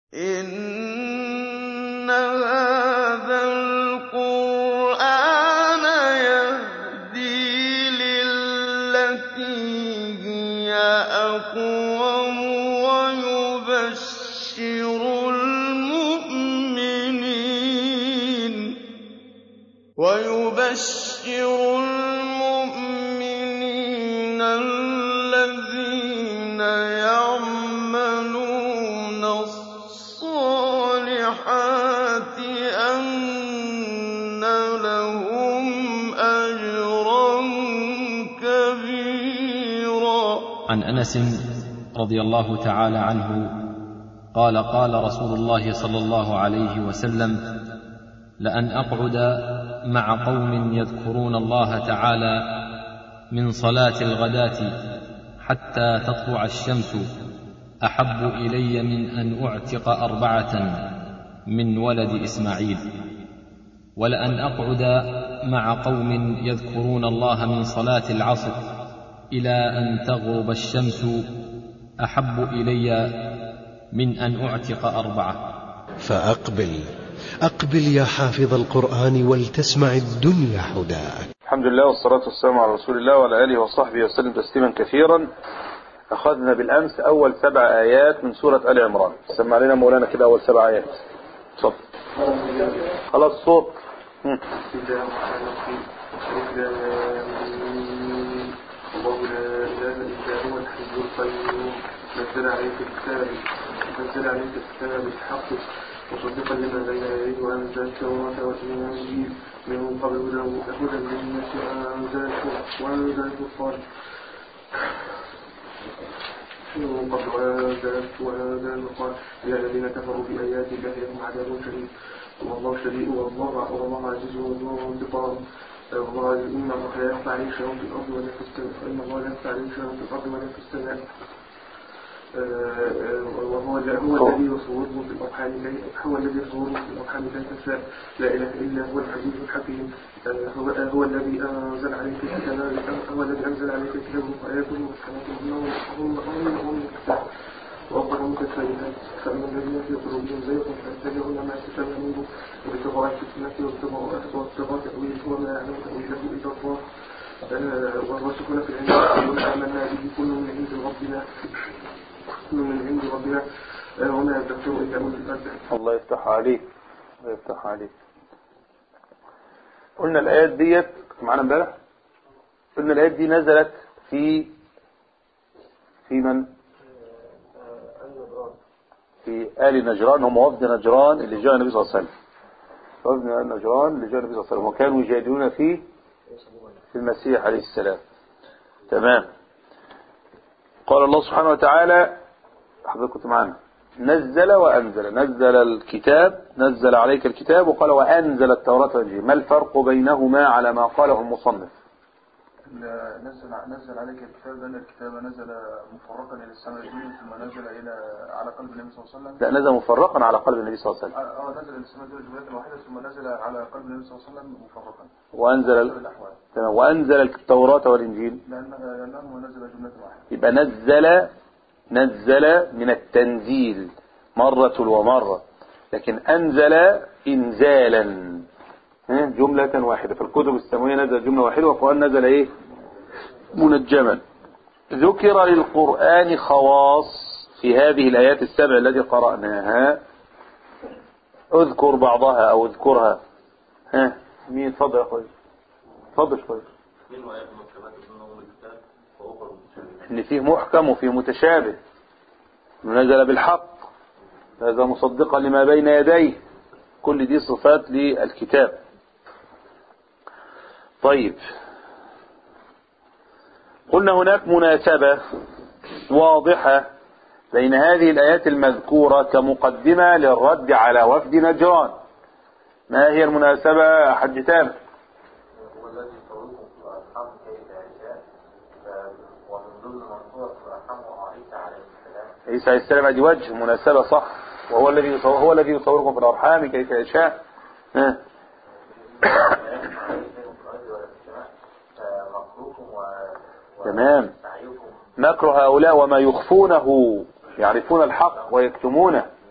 إِنَّ هَٰذَا الْقُرْآنَ يَهْدِي لِلَّتِي هِيَ أَقْوَمُ وَيُبَشِّرُ الْمُؤْمِنِينَ الَّذِينَ يَعْمَلُونَ الصَّالِحَاتِ أَنَّ لَهُمْ أَجْرًا كَبِيرًا عن انس رضي الله تعالى عنه قال قال رسول الله صلى الله عليه وسلم لان اقعد مع قوم يذكرون الله تعالى من صلاه الغداه حتى تطلع الشمس احب الي من ان اعتق اربعه من ولد اسماعيل ولان اقعد مع قوم يذكرون الله من صلاه العصر الى ان تغرب الشمس احب الي من ان اعتق اربعه فأقبل أقبل يا حافظ القرآن ولتسمع الدنيا حداك الحمد لله والصلاة والسلام على رسول الله وعلى آله وصحبه وسلم تسليما كثيرا أخذنا بالأمس أول سبع آيات من سورة آل عمران سمع لنا مولانا كده أول سبع آيات اتفضل خلاص صوت هم. الله لا إله إلا هو الحي القيوم نزل عليك الكتاب نزل عليك الكتاب بالحق مصدقا لما بين يديه وأنزل التوراة والإنجيل من قبل هدى هدى للناس وأنزل وأنزل الفرقان من قبل وأنزل وأنزل الفرقان إلى الذين كفروا بآيات الله لهم عذاب شديد والله شديد والله والله عزيز وذو انتقام والله عزيز إن الله لا يخفى عليه شيء في الأرض ولا في السماء فإن الله لا يخفى عليه شيء في الأرض ولا في السماء وهو هو الذي يصوركم في الأرحام هو الذي يصوركم في الأرحام كيف شاء لا إله إلا هو العزيز الحكيم هو هو الذي أنزل عليك الكتاب هو الذي أنزل عليك الكتاب وآياته محكمات هم هم هم الكتاب وأخبر متسابقات فإن الذين في قلوبهم زيغ فيتبعون ما تشابه منه وابتغاء الفتنة وابتغاء تأويله وما يعلم تأويله إلا الله والراسخون في العلم يقولون آمنا به كل من عند ربنا كل من عند ربنا وما يذكر إلا أولي الألباب الله يفتح عليك الله يفتح عليك قلنا الآيات ديت كنت معانا امبارح قلنا الآيات دي نزلت في في من في آل نجران هم وفد نجران اللي جاء النبي صلى الله عليه وسلم وفد نجران اللي جاء النبي صلى الله عليه وسلم وكانوا يجادلون فيه في المسيح عليه السلام تمام قال الله سبحانه وتعالى حضرتك كنت معانا نزل وأنزل نزل الكتاب نزل عليك الكتاب وقال وأنزل التوراة والإنجيل ما الفرق بينهما على ما قاله المصنف نزل نزل عليك الكتاب لأن الكتاب نزل مفرقا إلى السماء الدنيا ثم نزل إلى على قلب النبي صلى الله عليه وسلم لا نزل مفرقا على قلب النبي صلى الله عليه وسلم اه نزل إلى السماء الدنيا جملة واحدة ثم نزل على قلب النبي صلى الله عليه وسلم مفرقا وأنزل ال- الأحوال تمام وأنزل التوراة والإنجيل لأنه لأنه نزل جملة واحدة يبقى نزل نزل من التنزيل مرة ومرة لكن أنزل إنزالا ها؟ جملة واحدة في الكتب السماوية نزل جملة واحدة والقرآن نزل إيه منجما ذكر للقرآن خواص في هذه الآيات السبع التي قرأناها اذكر بعضها أو اذكرها ها مين اتفضل يا أخوي اتفضل شوية ان فيه محكم وفيه متشابه نزل بالحق هذا مصدقا لما بين يديه كل دي صفات للكتاب طيب قلنا هناك مناسبة واضحة بين هذه الآيات المذكورة كمقدمة للرد على وفد نجران ما هي المناسبة يا حج تامر هو الذي يصوركم في الأرحام كيف يشاء ف- ومن ضمن منصورة في الأرحام هو عيسى عليه السلام عيسى عليه السلام ادي وجه مناسبة صح وهو الذي يصور هو الذي يصوركم في الأرحام كيف يشاء ها. لا يخفى عليه شيء في الأرض ولا في السماء فمكروكم و... تمام وسعيكم مكر هؤلاء وما يخفونه يعرفون الحق ويكتمونه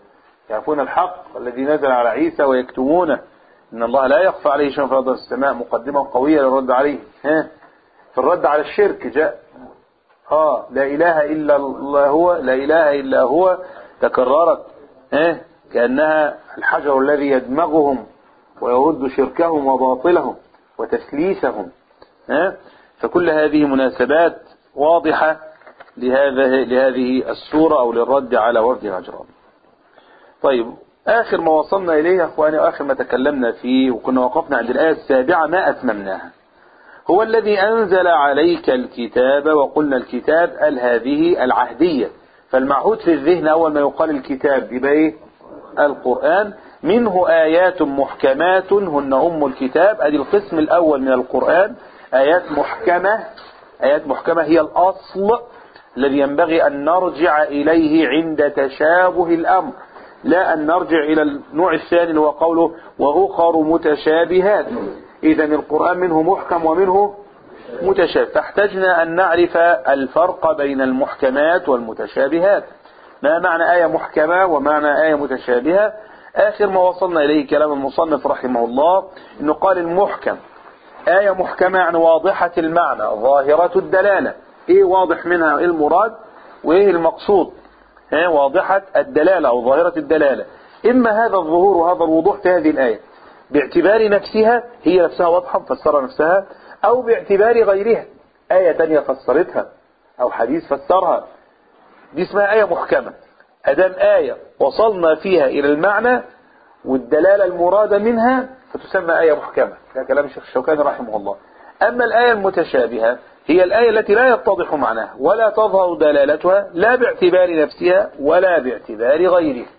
يعرفون الحق الذي نزل على عيسى ويكتمونه إن الله لا يخفى عليه شيء في الأرض والسماء مقدمة قوية للرد عليه ها في الرد على الشرك جاء اه لا إله إلا الله هو لا إله إلا هو تكررت ها كأنها الحجر الذي يدمغهم ويرد شركهم وباطلهم وتثليثهم ها فكل هذه مناسبات واضحة لهذا لهذه السورة أو للرد على وفد نجران طيب آخر ما وصلنا إليه يا أخواني آخر ما تكلمنا فيه وكنا وقفنا عند الآية السابعة ما أتممناها هو الذي أنزل عليك الكتاب وقلنا الكتاب ال هذه العهدية فالمعهود في الذهن أول ما يقال الكتاب يبقى إيه القرآن منه آيات محكمات هن أم الكتاب أدي القسم الأول من القرآن آيات محكمة آيات محكمة هي الأصل الذي ينبغي أن نرجع إليه عند تشابه الأمر لا أن نرجع إلى النوع الثاني اللي هو قوله وأخر متشابهات إذا القرآن منه محكم ومنه متشابه فاحتجنا أن نعرف الفرق بين المحكمات والمتشابهات ما معنى آية محكمة ومعنى آية متشابهة آخر ما وصلنا إليه كلام المصنف رحمه الله أنه قال المحكم آية محكمة يعني واضحة المعنى ظاهرة الدلالة إيه واضح منها إيه المراد وإيه المقصود ها واضحة الدلالة أو ظاهرة الدلالة إما هذا الظهور وهذا الوضوح في هذه الآية باعتبار نفسها هي نفسها واضحة مفسرة نفسها أو باعتبار غيرها آية تانية فسرتها أو حديث فسرها دي اسمها آية محكمة أدام آية وصلنا فيها إلى المعنى والدلالة المرادة منها فتسمى آية محكمة ده كلام الشيخ الشوكاني رحمه الله أما الآية المتشابهة هي الآية التي لا يتضح معناها ولا تظهر دلالتها لا باعتبار نفسها ولا باعتبار غيرها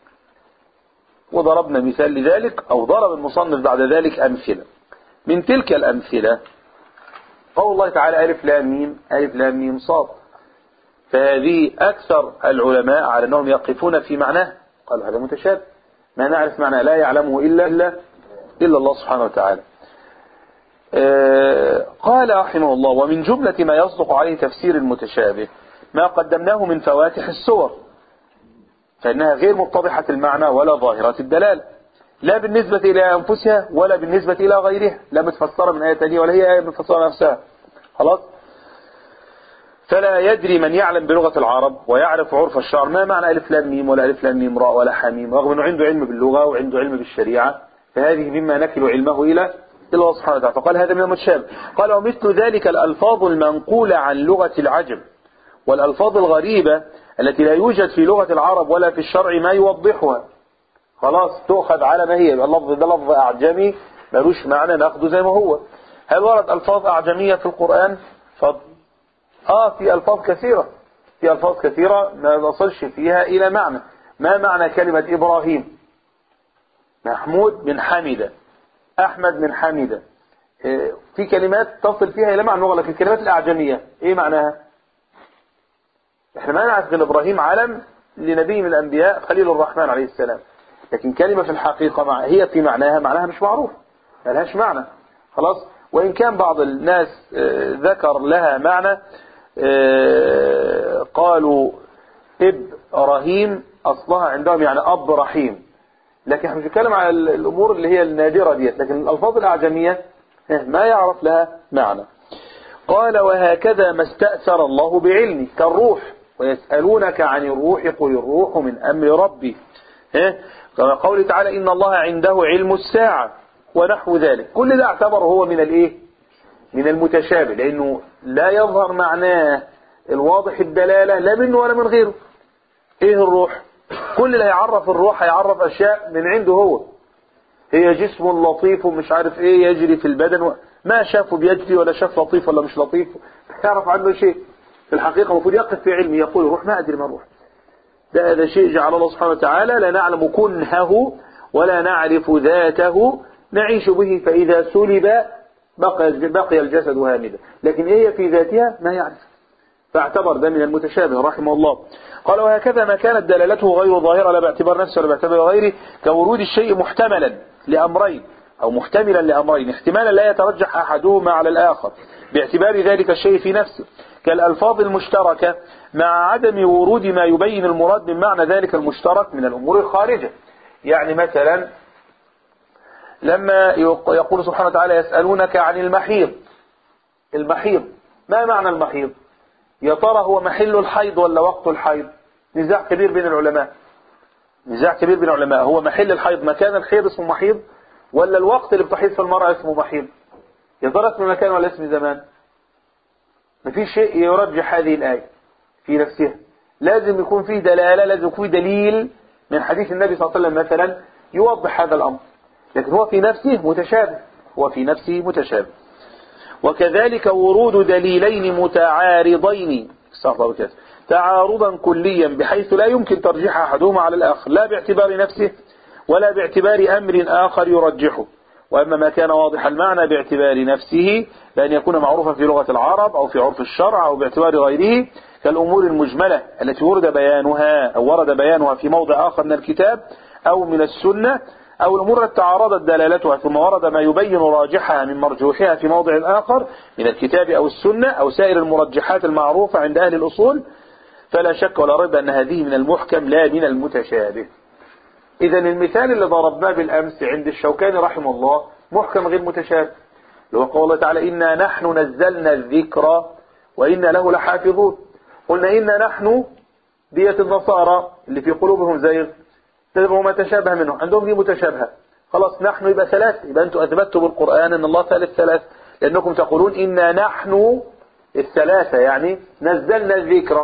وضربنا مثال لذلك أو ضرب المصنف بعد ذلك أمثلة من تلك الأمثلة قول الله تعالى ألف لام ميم ألف لام ميم صاد فهذه أكثر العلماء على أنهم يقفون في معناه قالوا هذا متشابه ما نعرف معناه لا يعلمه إلا إلا, إلا الله سبحانه وتعالى آه قال رحمه الله ومن جملة ما يصدق عليه تفسير المتشابه ما قدمناه من فواتح السور فإنها غير متضحة المعنى ولا ظاهرة الدلالة لا بالنسبة إلى أنفسها ولا بالنسبة إلى غيرها لا متفسرة من آية تانية ولا هي آية متفسرة نفسها خلاص فلا يدري من يعلم بلغة العرب ويعرف عرف الشعر ما معنى ألف لام ميم ولا ألف لام ميم راء ولا حميم رغم أنه عنده علم باللغة وعنده علم بالشريعة فهذه مما نكل علمه إلى إلى الله سبحانه وتعالى فقال هذا من المتشابه قال ومثل ذلك الألفاظ المنقولة عن لغة العجم والألفاظ الغريبة التي لا يوجد في لغة العرب ولا في الشرع ما يوضحها خلاص تؤخذ على ما هي اللفظ ده لفظ أعجمي ملوش معنى ناخده زي ما هو هل ورد ألفاظ أعجمية في القرآن فضل آه في ألفاظ كثيرة في ألفاظ كثيرة ما نصلش فيها إلى معنى ما معنى كلمة إبراهيم محمود من حمدة أحمد من حمدة في كلمات تصل فيها إلى معنى لغة لكن الكلمات الأعجمية إيه معناها احنا ما نعرف ان ابراهيم علم لنبي من الانبياء خليل الرحمن عليه السلام لكن كلمة في الحقيقة مع هي في معناها معناها مش معروف ما لهاش معنى خلاص وإن كان بعض الناس ذكر لها معنى قالوا إبراهيم أصلها عندهم يعني أب رحيم لكن احنا مش بنتكلم على الأمور اللي هي النادرة ديت لكن الألفاظ الأعجمية ما يعرف لها معنى قال وهكذا ما استأثر الله بعلمه كالروح ويسألونك عن الروح قل الروح من أمر ربي كما قوله تعالى إن الله عنده علم الساعة ونحو ذلك كل ده اعتبر هو من الايه من المتشابه لأنه لا يظهر معناه الواضح الدلالة لا منه ولا من غيره ايه الروح كل اللي هيعرف الروح هيعرف أشياء من عنده هو هي جسم لطيف ومش عارف ايه يجري في البدن و... ما شافه بيجري ولا شاف لطيف ولا مش لطيف يعرف عنه شيء في الحقيقة المفروض يقف في علمه يقول روح ما أدري ما روح ده هذا شيء جعل الله سبحانه وتعالى لا نعلم كنهه ولا نعرف ذاته نعيش به فإذا سلب بقي بقي الجسد هامدا لكن هي في ذاتها ما يعرف فاعتبر ده من المتشابه رحمه الله قال وهكذا ما كانت دلالته غير ظاهرة لا باعتبار نفسه ولا باعتبار غيره كورود الشيء محتملا لأمرين أو محتملا لأمرين احتمالا لا يترجح أحدهما على الآخر باعتبار ذلك الشيء في نفسه كالألفاظ المشتركة مع عدم ورود ما يبين المراد من معنى ذلك المشترك من الأمور الخارجة يعني مثلا لما يقول سبحانه وتعالى يسألونك عن المحيض المحيض ما معنى المحيض يا ترى هو محل الحيض ولا وقت الحيض نزاع كبير بين العلماء نزاع كبير بين العلماء هو محل الحيض مكان الحيض اسمه محيض ولا الوقت اللي بتحيض في المرأة اسمه محيض يا ترى اسم مكان ولا اسم زمان مفيش شيء يرجح هذه الآية في نفسها لازم يكون فيه دلالة لازم يكون فيه دليل من حديث النبي صلى الله عليه وسلم مثلا يوضح هذا الأمر لكن هو في نفسه متشابه هو في نفسه متشابه وكذلك ورود دليلين متعارضين استغفر الله وبركاته. تعارضا كليا بحيث لا يمكن ترجيح أحدهما على الآخر لا باعتبار نفسه ولا باعتبار أمر آخر يرجحه وأما ما كان واضح المعنى باعتبار نفسه بأن يكون معروفا في لغة العرب أو في عرف الشرع أو باعتبار غيره كالأمور المجملة التي ورد بيانها أو ورد بيانها في موضع آخر من الكتاب أو من السنة أو الأمور التي تعارضت دلالتها ثم ورد ما يبين راجحها من مرجوحها في موضع آخر من الكتاب أو السنة أو سائر المرجحات المعروفة عند أهل الأصول فلا شك ولا ريب أن هذه من المحكم لا من المتشابه إذا المثال اللي ضربناه بالأمس عند الشوكاني رحمه الله محكم غير متشابه اللي هو قول الله تعالى إنا نحن نزلنا الذكر وإنا له لحافظون قلنا إنا نحن دية النصارى اللي في قلوبهم زيغ تبقوا ما تشابه منه عندهم دي متشابهة خلاص نحن يبقى ثلاث يبقى أنتم أثبتوا بالقرآن أن الله ثالث ثلاث لأنكم تقولون إنا نحن الثلاثة يعني نزلنا الذكر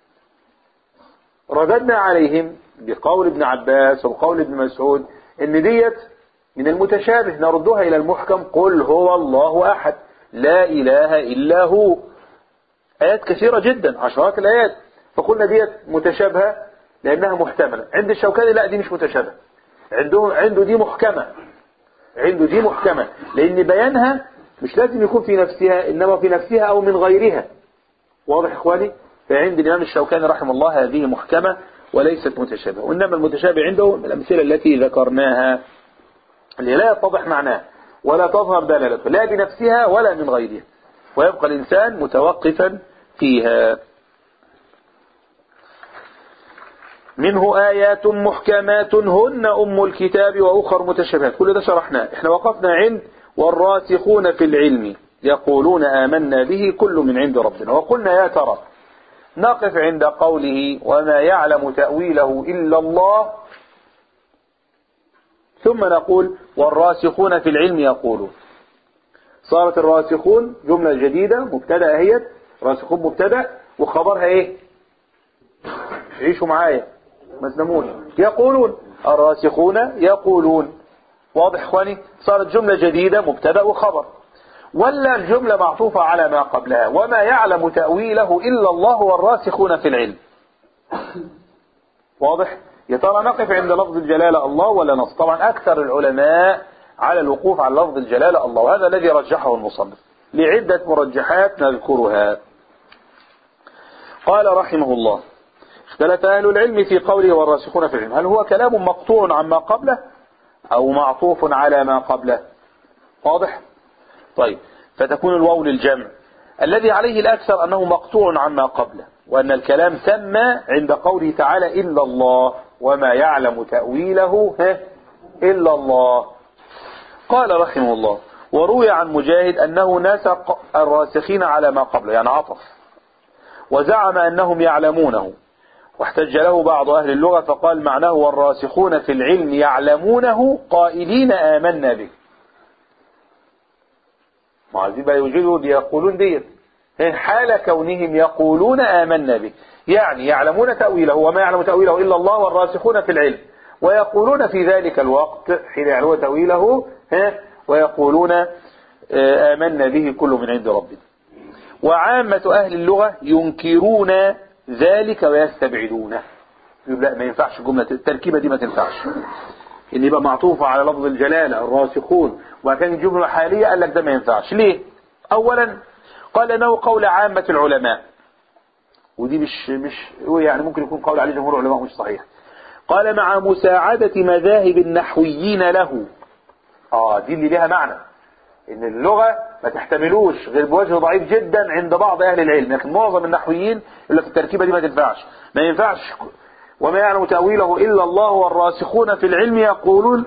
رددنا عليهم بقول ابن عباس وقول ابن مسعود ان ديت من المتشابه نردها الى المحكم قل هو الله احد لا اله الا هو ايات كثيرة جدا عشرات الايات فقلنا ديت متشابهة لانها محتملة عند الشوكاني لا دي مش متشابهة عنده عنده دي محكمة عنده دي محكمة لان بيانها مش لازم يكون في نفسها انما في نفسها او من غيرها واضح اخواني فعند الامام الشوكاني رحمه الله هذه محكمة وليست متشابهة وإنما المتشابه عنده الأمثلة التي ذكرناها اللي لا يتضح معناها ولا تظهر دلالته لا بنفسها ولا من غيرها ويبقى الإنسان متوقفا فيها منه آيات محكمات هن أم الكتاب وأخر متشابهات كل ده شرحناه احنا وقفنا عند والراسخون في العلم يقولون آمنا به كل من عند ربنا وقلنا يا ترى نقف عند قوله وما يعلم تأويله إلا الله ثم نقول والراسخون في العلم يقولون صارت الراسخون جملة جديدة مبتدأ هي راسخون مبتدأ وخبرها ايه عيشوا معايا ما تناموش يقولون الراسخون يقولون واضح اخواني صارت جملة جديدة مبتدأ وخبر ولا الجملة معطوفة على ما قبلها وما يعلم تأويله إلا الله والراسخون في العلم واضح يا ترى نقف عند لفظ الجلالة الله ولا نص طبعا أكثر العلماء على الوقوف على لفظ الجلالة الله وهذا الذي رجحه المصنف لعدة مرجحات نذكرها قال رحمه الله اختلف أهل العلم في قوله والراسخون في العلم هل هو كلام مقطوع عما قبله أو معطوف على ما قبله واضح طيب فتكون الواو للجمع الذي عليه الأكثر أنه مقطوع عما قبله وأن الكلام تم عند قوله تعالى إلا الله وما يعلم تأويله إلا الله قال رحمه الله وروي عن مجاهد أنه نسق الراسخين على ما قبله يعني عطف وزعم أنهم يعلمونه واحتج له بعض أهل اللغة فقال معناه والراسخون في العلم يعلمونه قائلين آمنا به ما عايزين بقى يوجدوا يقولون ديت حال كونهم يقولون آمنا به يعني يعلمون تأويله وما يعلم تأويله إلا الله والراسخون في العلم ويقولون في ذلك الوقت حين يعلمون تأويله ويقولون آمنا به كل من عند ربنا وعامة أهل اللغة ينكرون ذلك ويستبعدونه يقول لا ما ينفعش الجملة التركيبة دي ما تنفعش ان يبقى معطوفة على لفظ الجلالة الراسخون وكان الجملة حالية قال لك ده ما ينفعش ليه اولا قال انه قول عامة العلماء ودي مش مش يعني ممكن يكون قول عليه جمهور العلماء مش صحيح قال مع مساعدة مذاهب النحويين له اه دي اللي لها معنى ان اللغة ما تحتملوش غير بوجه ضعيف جدا عند بعض اهل العلم لكن معظم النحويين يقول لك التركيبة دي ما تنفعش ما ينفعش وما يعلم تأويله إلا الله والراسخون في العلم يقولون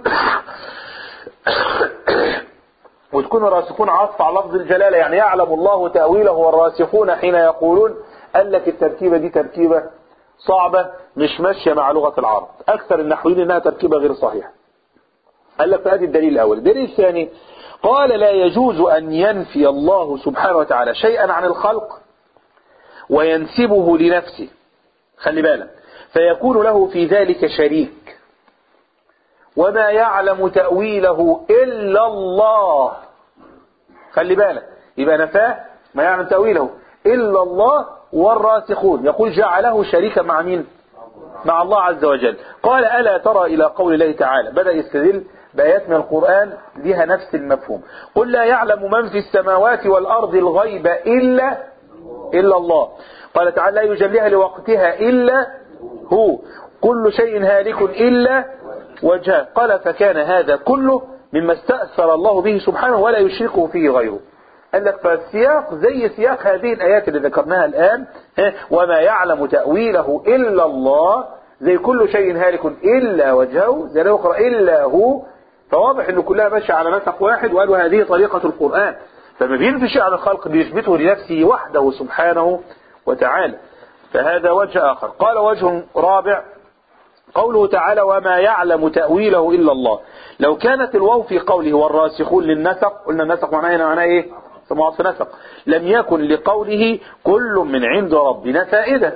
وتكون الراسخون عطف على لفظ الجلالة يعني يعلم الله تأويله والراسخون حين يقولون قال لك التركيبة دي تركيبة صعبة مش ماشية مع لغة العرب أكثر النحويين إنها تركيبة غير صحيحة قال لك فهذه الدليل الأول الدليل الثاني قال لا يجوز أن ينفي الله سبحانه وتعالى شيئا عن الخلق وينسبه لنفسه خلي بالك فيكون له في ذلك شريك وما يعلم تأويله إلا الله خلي بالك يبقى نفاه ما يعلم تأويله إلا الله والراسخون يقول جعله شريكا مع مين مع الله عز وجل قال ألا ترى إلى قول الله تعالى بدأ يستدل بآيات من القرآن لها نفس المفهوم قل لا يعلم من في السماوات والأرض الغيب إلا إلا الله قال تعالى لا يجليها لوقتها إلا هو كل شيء هالك إلا وجهه قال فكان هذا كله مما استأثر الله به سبحانه ولا يشركه فيه غيره قال لك فالسياق زي سياق هذه الآيات اللي ذكرناها الآن وما يعلم تأويله إلا الله زي كل شيء هالك إلا وجهه زي الأخرى إلا هو فواضح أنه كلها ماشية على نسق واحد وقالوا هذه طريقة القرآن فما بينفي شيء عن الخلق بيثبته لنفسه وحده سبحانه وتعالى فهذا وجه آخر قال وجه رابع قوله تعالى وما يعلم تأويله إلا الله لو كانت الواو في قوله والراسخون للنسق قلنا النسق معناه هنا معناه إيه سماعة نسق لم يكن لقوله كل من عند ربنا فائدة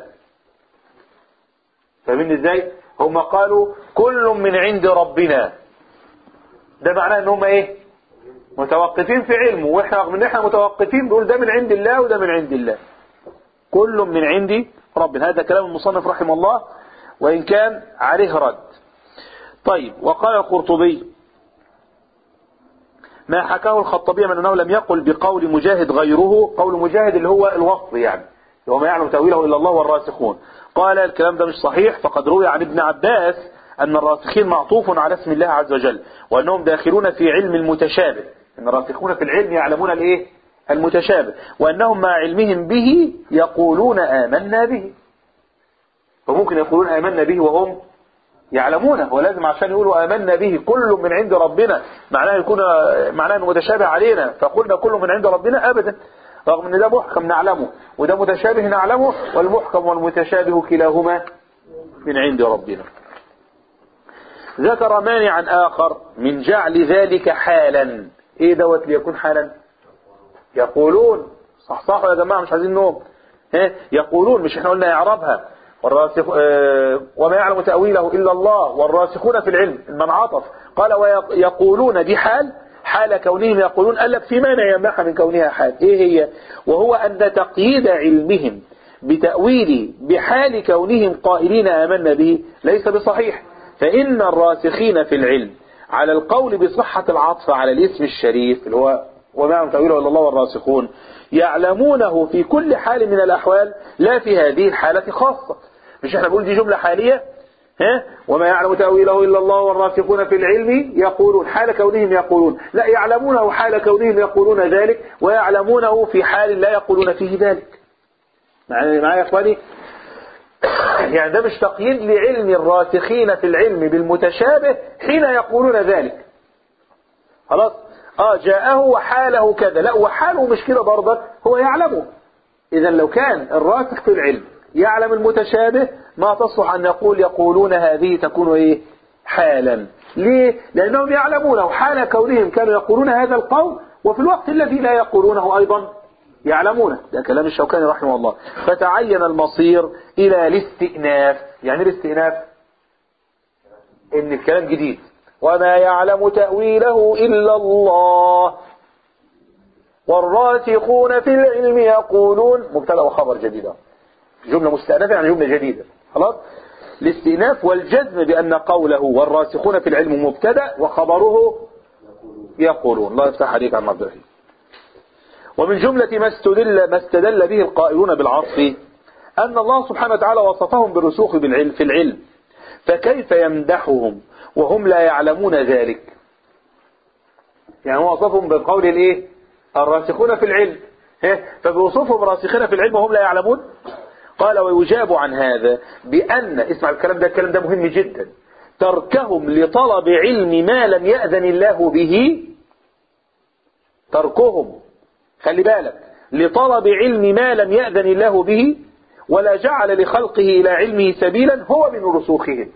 فاهمين ازاي هم قالوا كل من عند ربنا ده معناه ان هم ايه متوقفين في علمه واحنا رغم ان احنا متوقفين بيقول ده من عند الله وده من عند الله كل من عند ربنا هذا كلام المصنف رحمه الله وإن كان عليه رد طيب وقال القرطبي ما حكاه الخطبي من أنه لم يقل بقول مجاهد غيره قول مجاهد اللي هو الوصف يعني هو ما يعلم تأويله إلا الله والراسخون قال الكلام ده مش صحيح فقد روي عن ابن عباس أن الراسخين معطوف على اسم الله عز وجل وأنهم داخلون في علم المتشابه أن الراسخون في العلم يعلمون الإيه المتشابه وأنهم مع علمهم به يقولون آمنا به فممكن يقولون آمنا به وهم يعلمونه ولازم عشان يقولوا آمنا به كل من عند ربنا معناه يكون معناه انه متشابه علينا فقلنا كل من عند ربنا أبدا رغم ان ده محكم نعلمه وده متشابه نعلمه والمحكم والمتشابه كلاهما من عند ربنا ذكر مانعا آخر من جعل ذلك حالا ايه دوت ليكون حالا يقولون صح صح يا جماعة مش عايزين نوم ها يقولون مش احنا قلنا يعربها والراسخ اه وما يعلم تأويله إلا الله والراسخون في العلم المنعطف قال ويقولون دي حال حال كونهم يقولون قال لك في مانع يمنعها من كونها حال ايه هي وهو أن تقييد علمهم بتأويل بحال كونهم قائلين آمنا به ليس بصحيح فإن الراسخين في العلم على القول بصحة العطف على الاسم الشريف اللي هو وما يعلم تأويله إلا الله والراسخون يعلمونه في كل حال من الأحوال لا في هذه الحالة خاصة مش احنا بنقول دي جملة حالية ها وما يعلم تأويله إلا الله والراسخون في العلم يقولون حال كونهم يقولون لا يعلمونه حال كونهم يقولون ذلك ويعلمونه في حال لا يقولون فيه ذلك معايا يا اخواني يعني ده مش تقييد لعلم الراسخين في العلم بالمتشابه حين يقولون ذلك خلاص اه جاءه وحاله كذا لا وحاله مش كده برضه هو يعلمه اذا لو كان الراسخ في العلم يعلم المتشابه ما تصلح ان يقول يقولون هذه تكون ايه حالا ليه لانهم يعلمونه حال كونهم كانوا يقولون هذا القول وفي الوقت الذي لا يقولونه ايضا يعلمونه ده كلام الشوكاني رحمه الله فتعين المصير الى الاستئناف يعني الاستئناف ان الكلام جديد وما يعلم تأويله إلا الله والراسخون في العلم يقولون مبتدا وخبر جديدة جملة مستأنفة يعني جملة جديدة خلاص الاستئناف والجزم بأن قوله والراسخون في العلم مبتدا وخبره يقولون الله يفتح عليك عن عبد الرحيم ومن جملة ما استدل ما استدل به القائلون بالعطف أن الله سبحانه وتعالى وصفهم بالرسوخ بالعلم في العلم فكيف يمدحهم وهم لا يعلمون ذلك يعني هو وصفهم بقول الايه الراسخون في العلم ها؟ فبوصفهم راسخين في العلم وهم لا يعلمون قال ويجاب عن هذا بأن اسمع الكلام ده الكلام ده مهم جدا تركهم لطلب علم ما لم يأذن الله به تركهم خلي بالك لطلب علم ما لم يأذن الله به ولا جعل لخلقه إلى علمه سبيلا هو من رسوخهم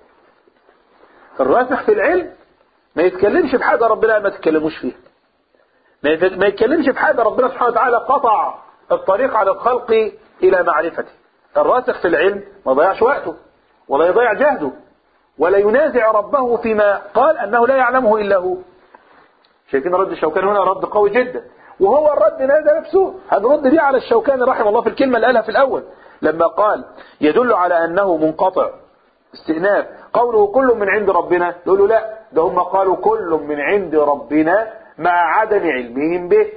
الراسخ في العلم ما يتكلمش بحاجة ربنا ما تتكلموش فيها ما يت- ما يتكلمش بحاجة ربنا سبحانه وتعالى قطع الطريق على الخلق إلى معرفته الراسخ في العلم ما ضيعش وقته ولا يضيع جهده ولا ينازع ربه فيما قال أنه لا يعلمه إلا هو شايفين رد الشوكاني هنا رد قوي جدا وهو الرد هذا نفسه هنرد بيه على الشوكاني رحمه الله في الكلمة اللي قالها في الأول لما قال يدل على أنه منقطع استئناف قوله كل من عند ربنا يقول له لا ده هم قالوا كل من عند ربنا مع عدم علمهم به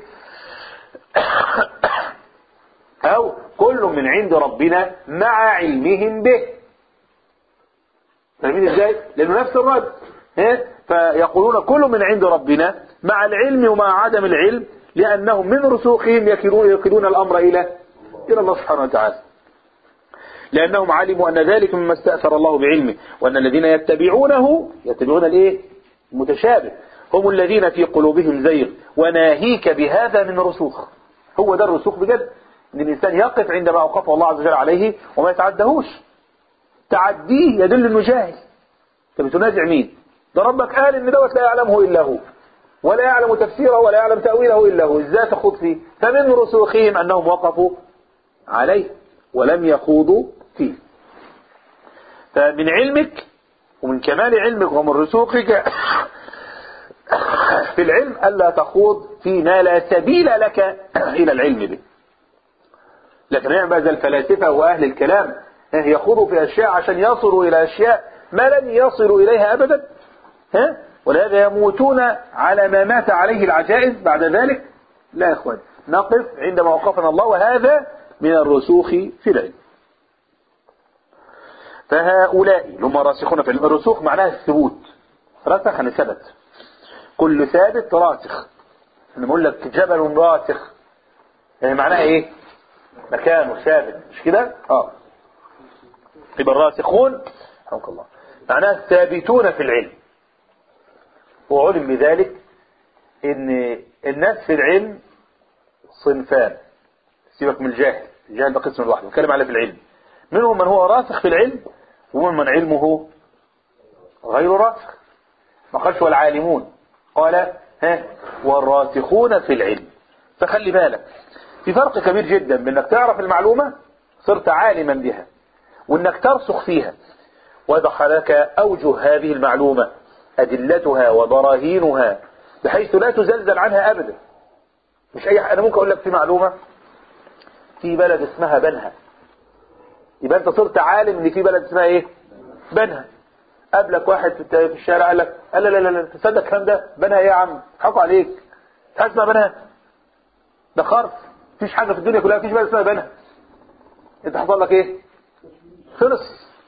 أو كل من عند ربنا مع علمهم به فاهمين ازاي؟ لأنه نفس الرد ها؟ فيقولون كل من عند ربنا مع العلم ومع عدم العلم لأنهم من رسوخهم يكلون, يكلون الأمر إلى إلى الله سبحانه وتعالى لأنهم علموا أن ذلك مما استأثر الله بعلمه وأن الذين يتبعونه يتبعون الإيه؟ المتشابه هم الذين في قلوبهم زيغ وناهيك بهذا من رسوخ هو ده الرسوخ بجد ان الانسان يقف عندما اوقفه الله عز وجل عليه وما يتعدهوش تعديه يدل انه جاهل انت بتنازع مين ده ربك قال ان دوت لا يعلمه الا هو ولا يعلم تفسيره ولا يعلم تاويله الا هو ازاي تخوض فيه فمن رسوخهم انهم وقفوا عليه ولم يخوضوا فيه فمن علمك ومن كمال علمك ومن رسوخك في العلم ألا تخوض فيما لا سبيل لك إلى العلم به لكن يعني بقى زي الفلاسفة وأهل الكلام يخوضوا في أشياء عشان يصلوا إلى أشياء ما لن يصلوا إليها أبدا ها ولهذا يموتون على ما مات عليه العجائز بعد ذلك لا يا إخوان نقف عندما وقفنا الله وهذا من الرسوخ في العلم فهؤلاء هم راسخون في العلم الرسوخ معناها الثبوت رسخ يعني ثبت كل ثابت راسخ انا بقول لك جبل راسخ يعني معناها ايه مكانه ثابت مش كده اه يبقى الراسخون رحمك الله معناها الثابتون في العلم وعلم بذلك ان الناس في العلم صنفان سيبك من الجاهل الجاهل ده قسم لوحده نتكلم على في العلم منهم من هو راسخ في العلم ومن من علمه غير راسخ ما قالش والعالمون قال ها والراسخون في العلم فخلي بالك في فرق كبير جدا بين انك تعرف المعلومة صرت عالما بها وانك ترسخ فيها ودخلك اوجه هذه المعلومة ادلتها وبراهينها بحيث لا تزلزل عنها ابدا مش اي انا ممكن اقول لك في معلومة في بلد اسمها بنها يبقى انت صرت عالم ان في بلد اسمها ايه بنها قابلك واحد في الشارع قال لك قال لا لا لا تصدق الكلام ده بنها ايه يا عم حقوا عليك حاجه اسمها بنها ده خرف مفيش حاجه في الدنيا كلها مفيش بلد اسمها بنها انت حصل لك ايه خلص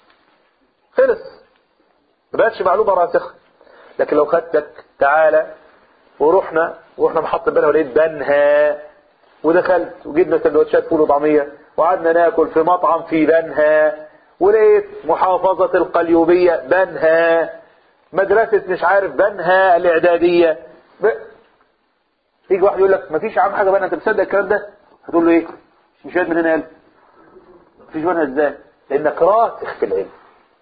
خلص ما بقتش معلومه راسخه لكن لو خدتك تعالى ورحنا ورحنا محطة بنها ولقيت بنها ودخلت وجبنا سندوتشات فول وطعمية وقعدنا ناكل في مطعم في بنها ولقيت محافظة القليوبية بنها مدرسة مش عارف بنها الإعدادية ب... يجي واحد يقول لك مفيش يا عم حاجة بنها أنت بتصدق الكلام ده هتقول له إيه مش من هنا قال مفيش بنها إزاي لأنك راسخ في العلم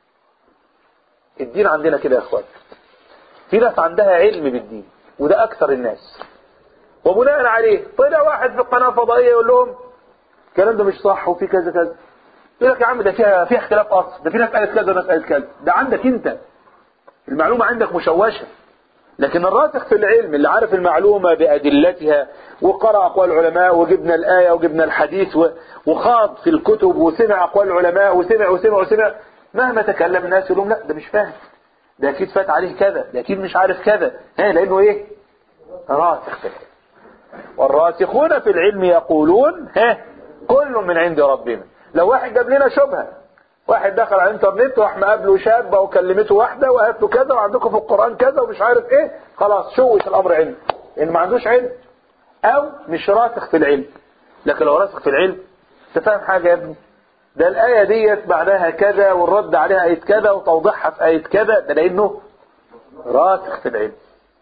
الدين عندنا كده يا إخوان في ناس عندها علم بالدين وده أكثر الناس وبناء عليه طلع واحد في القناة الفضائية يقول لهم الكلام ده مش صح وفي كذا كذا يقول لك يا عم ده فيها فيها اختلاف اصل ده في ناس قالت كذا وناس قالت كذا ده عندك انت المعلومه عندك مشوشه لكن الراسخ في العلم اللي عارف المعلومه بادلتها وقرا اقوال العلماء وجبنا الايه وجبنا الحديث وخاض في الكتب وسمع اقوال العلماء وسمع وسمع وسمع مهما تكلم الناس يقول لهم لا ده مش فاهم ده اكيد فات عليه كذا ده اكيد مش عارف كذا ها لانه ايه راسخ في العلم والراسخون في العلم يقولون ها كل من عند ربنا لو واحد جاب لنا شبهة واحد دخل على الانترنت وراح مقابله شاب وكلمته واحدة وقالت له كذا وعندكم في القرآن كذا ومش عارف ايه خلاص شوش الامر عنده ان ما عندوش علم او مش راسخ في العلم لكن لو راسخ في العلم انت فاهم حاجه يا ابني ده الايه ديت بعدها كذا والرد عليها ايه كذا وتوضيحها في ايه كذا ده لانه راسخ في العلم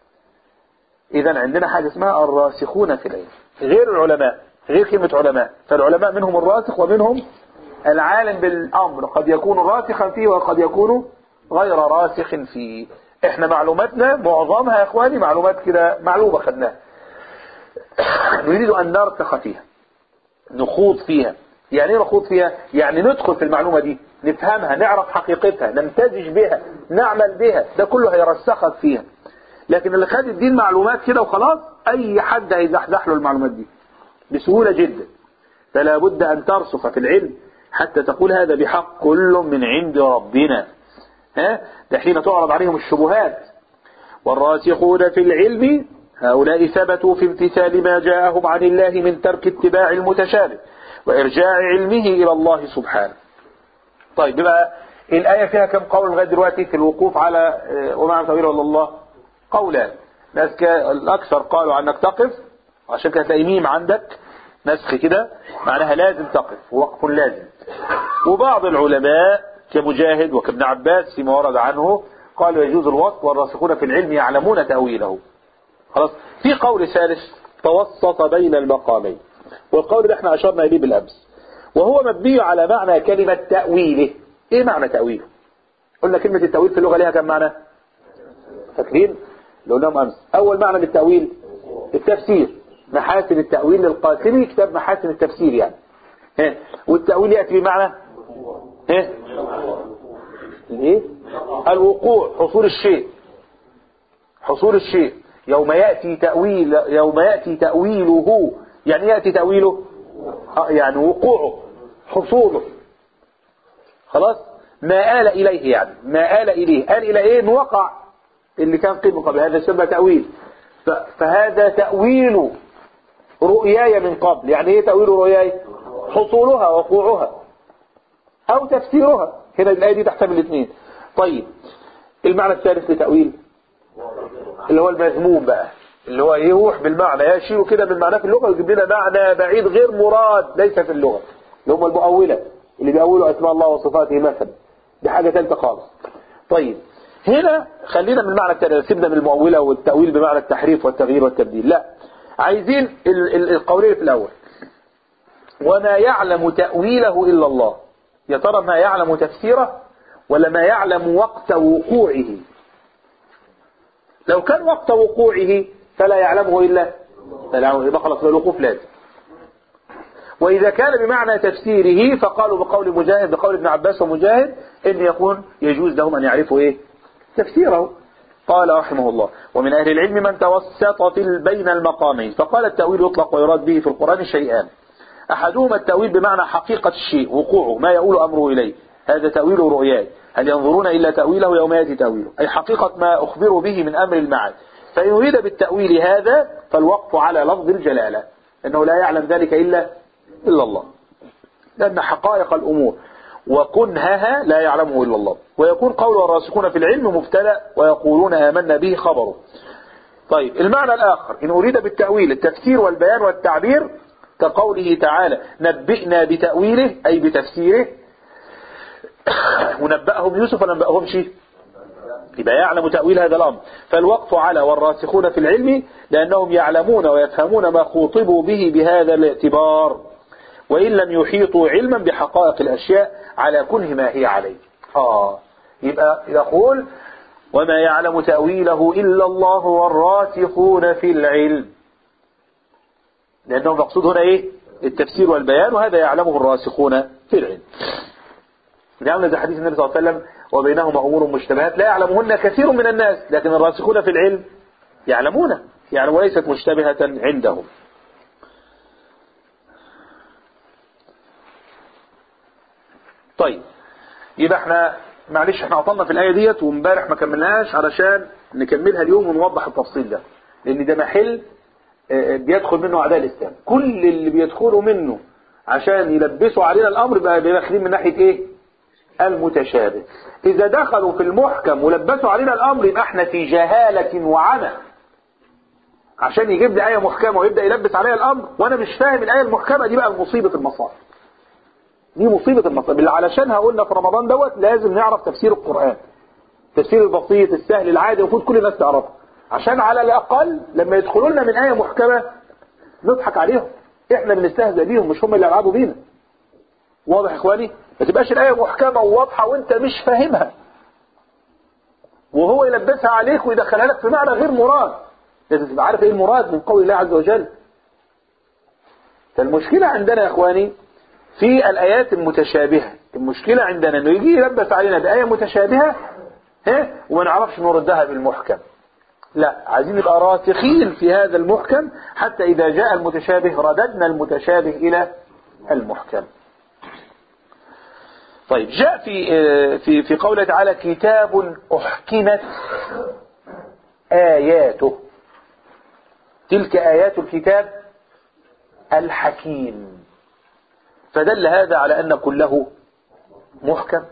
اذا عندنا حاجه اسمها الراسخون في العلم غير العلماء غير كلمه علماء فالعلماء منهم الراسخ ومنهم العالم بالامر قد يكون راسخا فيه وقد يكون غير راسخ فيه احنا معلوماتنا معظمها يا اخواني معلومات كده معلومه خدناها نريد ان نرتخ فيها نخوض فيها يعني ايه نخوض فيها يعني ندخل في المعلومه دي نفهمها نعرف حقيقتها نمتزج بها نعمل بها ده كله هيرسخك فيها لكن اللي خد الدين معلومات كده وخلاص اي حد هيزحزح له المعلومات دي بسهوله جدا فلا بد ان ترسخ في العلم حتى تقول هذا بحق كل من عند ربنا ها ده حين تعرض عليهم الشبهات والراسخون في العلم هؤلاء ثبتوا في امتثال ما جاءهم عن الله من ترك اتباع المتشابه وإرجاع علمه إلى الله سبحانه طيب يبقى الآية فيها كم قول لغاية دلوقتي في الوقوف على آه، وما تغير ولا الله قولان ناس ك- الأكثر قالوا عنك تقف عشان كده تلاقي ميم عندك نسخ كده معناها لازم تقف وقف لازم وبعض العلماء كمجاهد وكابن عباس فيما ورد عنه قالوا يجوز الوصف والراسخون في العلم يعلمون تأويله خلاص في قول ثالث توسط بين المقامين والقول ده احنا اشرنا اليه بالامس وهو مبني على معنى كلمة تأويله ايه معنى تأويله قلنا كلمة التأويل في اللغة ليها كم معنى فاكرين اللي قلناهم امس اول معنى للتأويل التفسير محاسن التأويل للقاسمي كتاب محاسن التفسير يعني ها والتأويل يأتي بمعنى ها الايه الوقوع حصول الشيء حصول الشيء يوم يأتي تأويل يوم يأتي تأويله يعني يأتي تأويله آه، يعني وقوعه حصوله خلاص ما آل إليه يعني ما آل إليه آل إلى إيه إن وقع اللي كان قيل من قبل هذا يسمى تأويل ف- فهذا تأويل رؤياي من قبل يعني ايه تأويل رؤياي حصولها وقوعها او تفسيرها هنا الآية دي تحتمل الاثنين طيب المعنى الثالث لتأويل اللي هو المذموم بقى اللي هو يروح بالمعنى يشيل كده من معناه في اللغة ويجيب لنا معنى بعيد غير مراد ليس في اللغة اللي هم المؤولة اللي بيأولوا أسماء الله وصفاته مثلا دي حاجة ثالثة خالص طيب هنا خلينا من المعنى التاني سيبنا من المؤولة والتأويل بمعنى التحريف والتغيير والتبديل لا عايزين ال- ال- القولين في الأول وما يعلم تأويله إلا الله يا ترى ما يعلم تفسيره ولا ما يعلم وقت وقوعه لو كان وقت وقوعه فلا يعلمه إلا فلا يعلمه يبقى خلاص الوقوف لازم وإذا كان بمعنى تفسيره فقالوا بقول مجاهد بقول ابن عباس ومجاهد إن يكون يجوز لهم أن يعرفوا إيه تفسيره قال رحمه الله ومن أهل العلم من توسط في بين المقامين فقال التأويل يطلق ويراد به في القرآن شيئان أحدهما التأويل بمعنى حقيقة الشيء وقوعه ما يؤول أمره إليه هذا تأويل رؤياي هل ينظرون إلا تأويله يوم يأتي تأويله أي حقيقة ما أخبروا به من أمر المعاد فإن يريد بالتأويل هذا فالوقف على لفظ الجلالة أنه لا يعلم ذلك إلا إلا الله لأن حقائق الأمور وكنهها لا يعلمه إلا الله ويكون قول الراسخون في العلم مبتلى ويقولون آمنا به خبره طيب المعنى الآخر إن أريد بالتأويل التفسير والبيان والتعبير كقوله تعالى نبئنا بتأويله أي بتفسيره ونبأهم يوسف ولا نبأهم شيء يبقى يعلم تأويل هذا الأمر فالوقف على والراسخون في العلم لأنهم يعلمون ويفهمون ما خوطبوا به بهذا الاعتبار وإن لم يحيطوا علما بحقائق الأشياء على كل ما هي عليه آه يبقى يقول وما يعلم تأويله إلا الله والراسخون في العلم لأنه مقصود هنا إيه التفسير والبيان وهذا يعلمه الراسخون في العلم لأن زي حديث النبي صلى الله عليه وسلم وبينهما أمور مشتبهات لا يعلمهن كثير من الناس لكن الراسخون في العلم يعلمون يعني وليست مشتبهة عندهم طيب يبقى احنا معلش احنا عطلنا في الآية ديت وامبارح ما كملناهاش علشان نكملها اليوم ونوضح التفصيل ده لأن ده محل اه، بيدخل منه أعداء الإسلام كل اللي بيدخلوا منه عشان يلبسوا علينا الأمر بقى داخلين من ناحية إيه المتشابه إذا دخلوا في المحكم ولبسوا علينا الأمر يبقى احنا في جهالة وعمى عشان يجيب لي آية محكمة ويبدأ يلبس عليها الأمر وأنا مش فاهم الآية المحكمة دي بقى المصيبة المصائب دي مصيبة المصائب اللي علشانها قلنا في رمضان دوت لازم نعرف تفسير القرآن التفسير البسيط السهل العادي المفروض كل الناس تعرفه عشان على الأقل لما يدخلوا لنا من آية محكمة نضحك عليهم احنا بنستهزأ بيهم مش هم اللي يلعبوا بينا واضح يا اخواني ما تبقاش الآية محكمة وواضحة وانت مش فاهمها وهو يلبسها عليك ويدخلها لك في معنى غير مراد لازم تبقى عارف ايه المراد من قول الله عز وجل فالمشكلة عندنا يا اخواني في الآيات المتشابهة المشكلة عندنا انه يجي يلبس علينا بآية متشابهة ها وما نعرفش نردها بالمحكم لا عايزين نبقى راسخين في هذا المحكم حتى إذا جاء المتشابه رددنا المتشابه إلى المحكم طيب جاء في في في قوله تعالى كتاب أحكمت آياته تلك آيات الكتاب الحكيم فدل هذا على أن كله محكم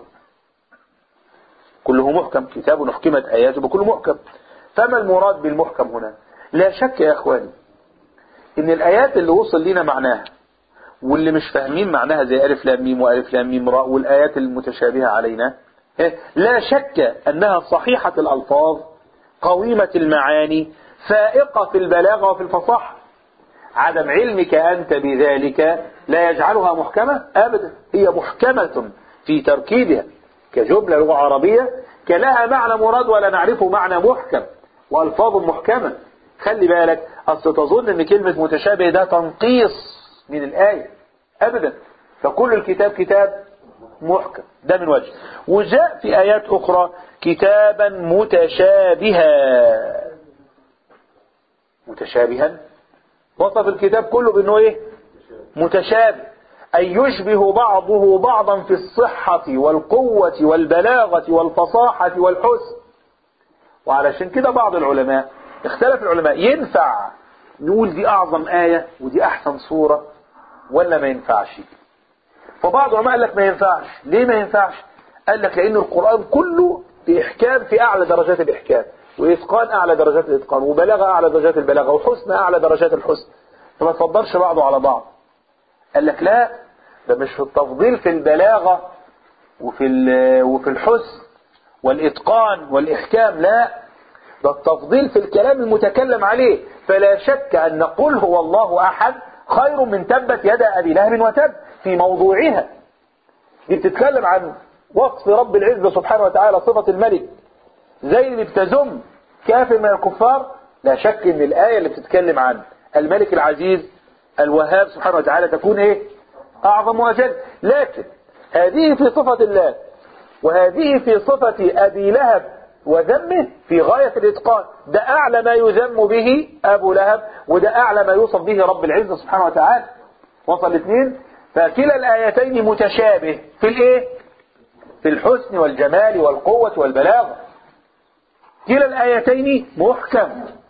كله محكم كتاب أحكمت آياته بكل محكم فما المراد بالمحكم هنا لا شك يا أخواني إن الآيات اللي وصل لنا معناها واللي مش فاهمين معناها زي ألف لام ميم وألف لام ميم راء والآيات المتشابهة علينا لا شك أنها صحيحة الألفاظ قويمة المعاني فائقة في البلاغة وفي الفصاحة عدم علمك أنت بذلك لا يجعلها محكمة أبدا هي محكمة في تركيبها كجملة لغة عربية كلها معنى مراد ولا نعرفه معنى محكم وألفاظ محكمة خلي بالك أصل تظن أن كلمة متشابه ده تنقيص من الآية أبدا فكل الكتاب كتاب محكم ده من وجه وجاء في آيات أخرى كتابا متشابها متشابها وصف الكتاب كله بأنه إيه متشابه أي يشبه بعضه بعضا في الصحة والقوة والبلاغة والفصاحة والحسن وعلشان كده بعض العلماء اختلف العلماء ينفع نقول دي أعظم آية ودي أحسن صورة ولا ما ينفعش فبعض العلماء قال لك ما ينفعش ليه ما ينفعش قال لك لأن القرآن كله بإحكام في أعلى درجات الإحكام وإتقان أعلى درجات الإتقان وبلاغة أعلى درجات البلاغة وحسن أعلى درجات الحسن فما تفضلش بعضه على بعض قال لك لا ده مش في التفضيل في البلاغة وفي وفي الحسن والإتقان والإحكام لا ده التفضيل في الكلام المتكلم عليه فلا شك أن قل هو الله أحد خير من تبت يد أبي لهب وتب في موضوعها دي بتتكلم عن وصف رب العزة سبحانه وتعالى صفة الملك زي اللي بتزم كافر من الكفار لا شك ان الآية اللي بتتكلم عن الملك العزيز الوهاب سبحانه وتعالى تكون ايه اعظم واجل لكن هذه في صفة الله وهذه في صفة ابي لهب وذمه في غاية الاتقان ده اعلى ما يذم به ابو لهب وده اعلى ما يوصف به رب العزة سبحانه وتعالى وصل الاثنين فكلا الايتين متشابه في الايه في الحسن والجمال والقوة والبلاغة كلا الآيتين محكم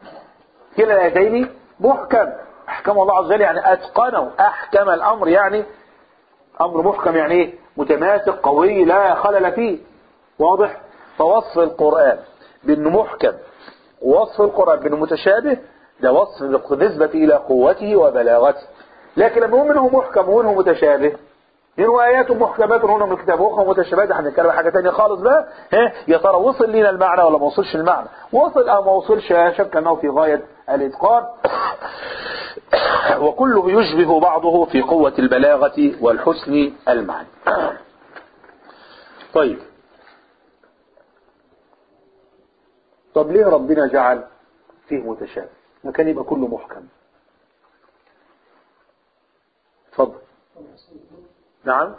كلا الآيتين محكم أحكم الله عز وجل يعني أتقنوا أحكم الأمر يعني أمر محكم يعني إيه متماسك قوي لا خلل فيه واضح فوصف القرآن بأنه محكم ووصف القرآن بأنه متشابه ده وصف بالنسبة إلى قوته وبلاغته لكن لما هو منه محكم ومنه متشابه منه آيات محكمات هنا من الكتاب وأخرى متشابهات هنتكلم عن حاجة تانية خالص بقى ها يا ترى وصل لنا المعنى ولا ما وصلش المعنى وصل أو ما وصلش لا شك أنه في غاية الإتقان وكله يشبه بعضه في قوة البلاغة والحسن المعنى طيب طب ليه ربنا جعل فيه متشابه ما كان يبقى كله محكم اتفضل نعم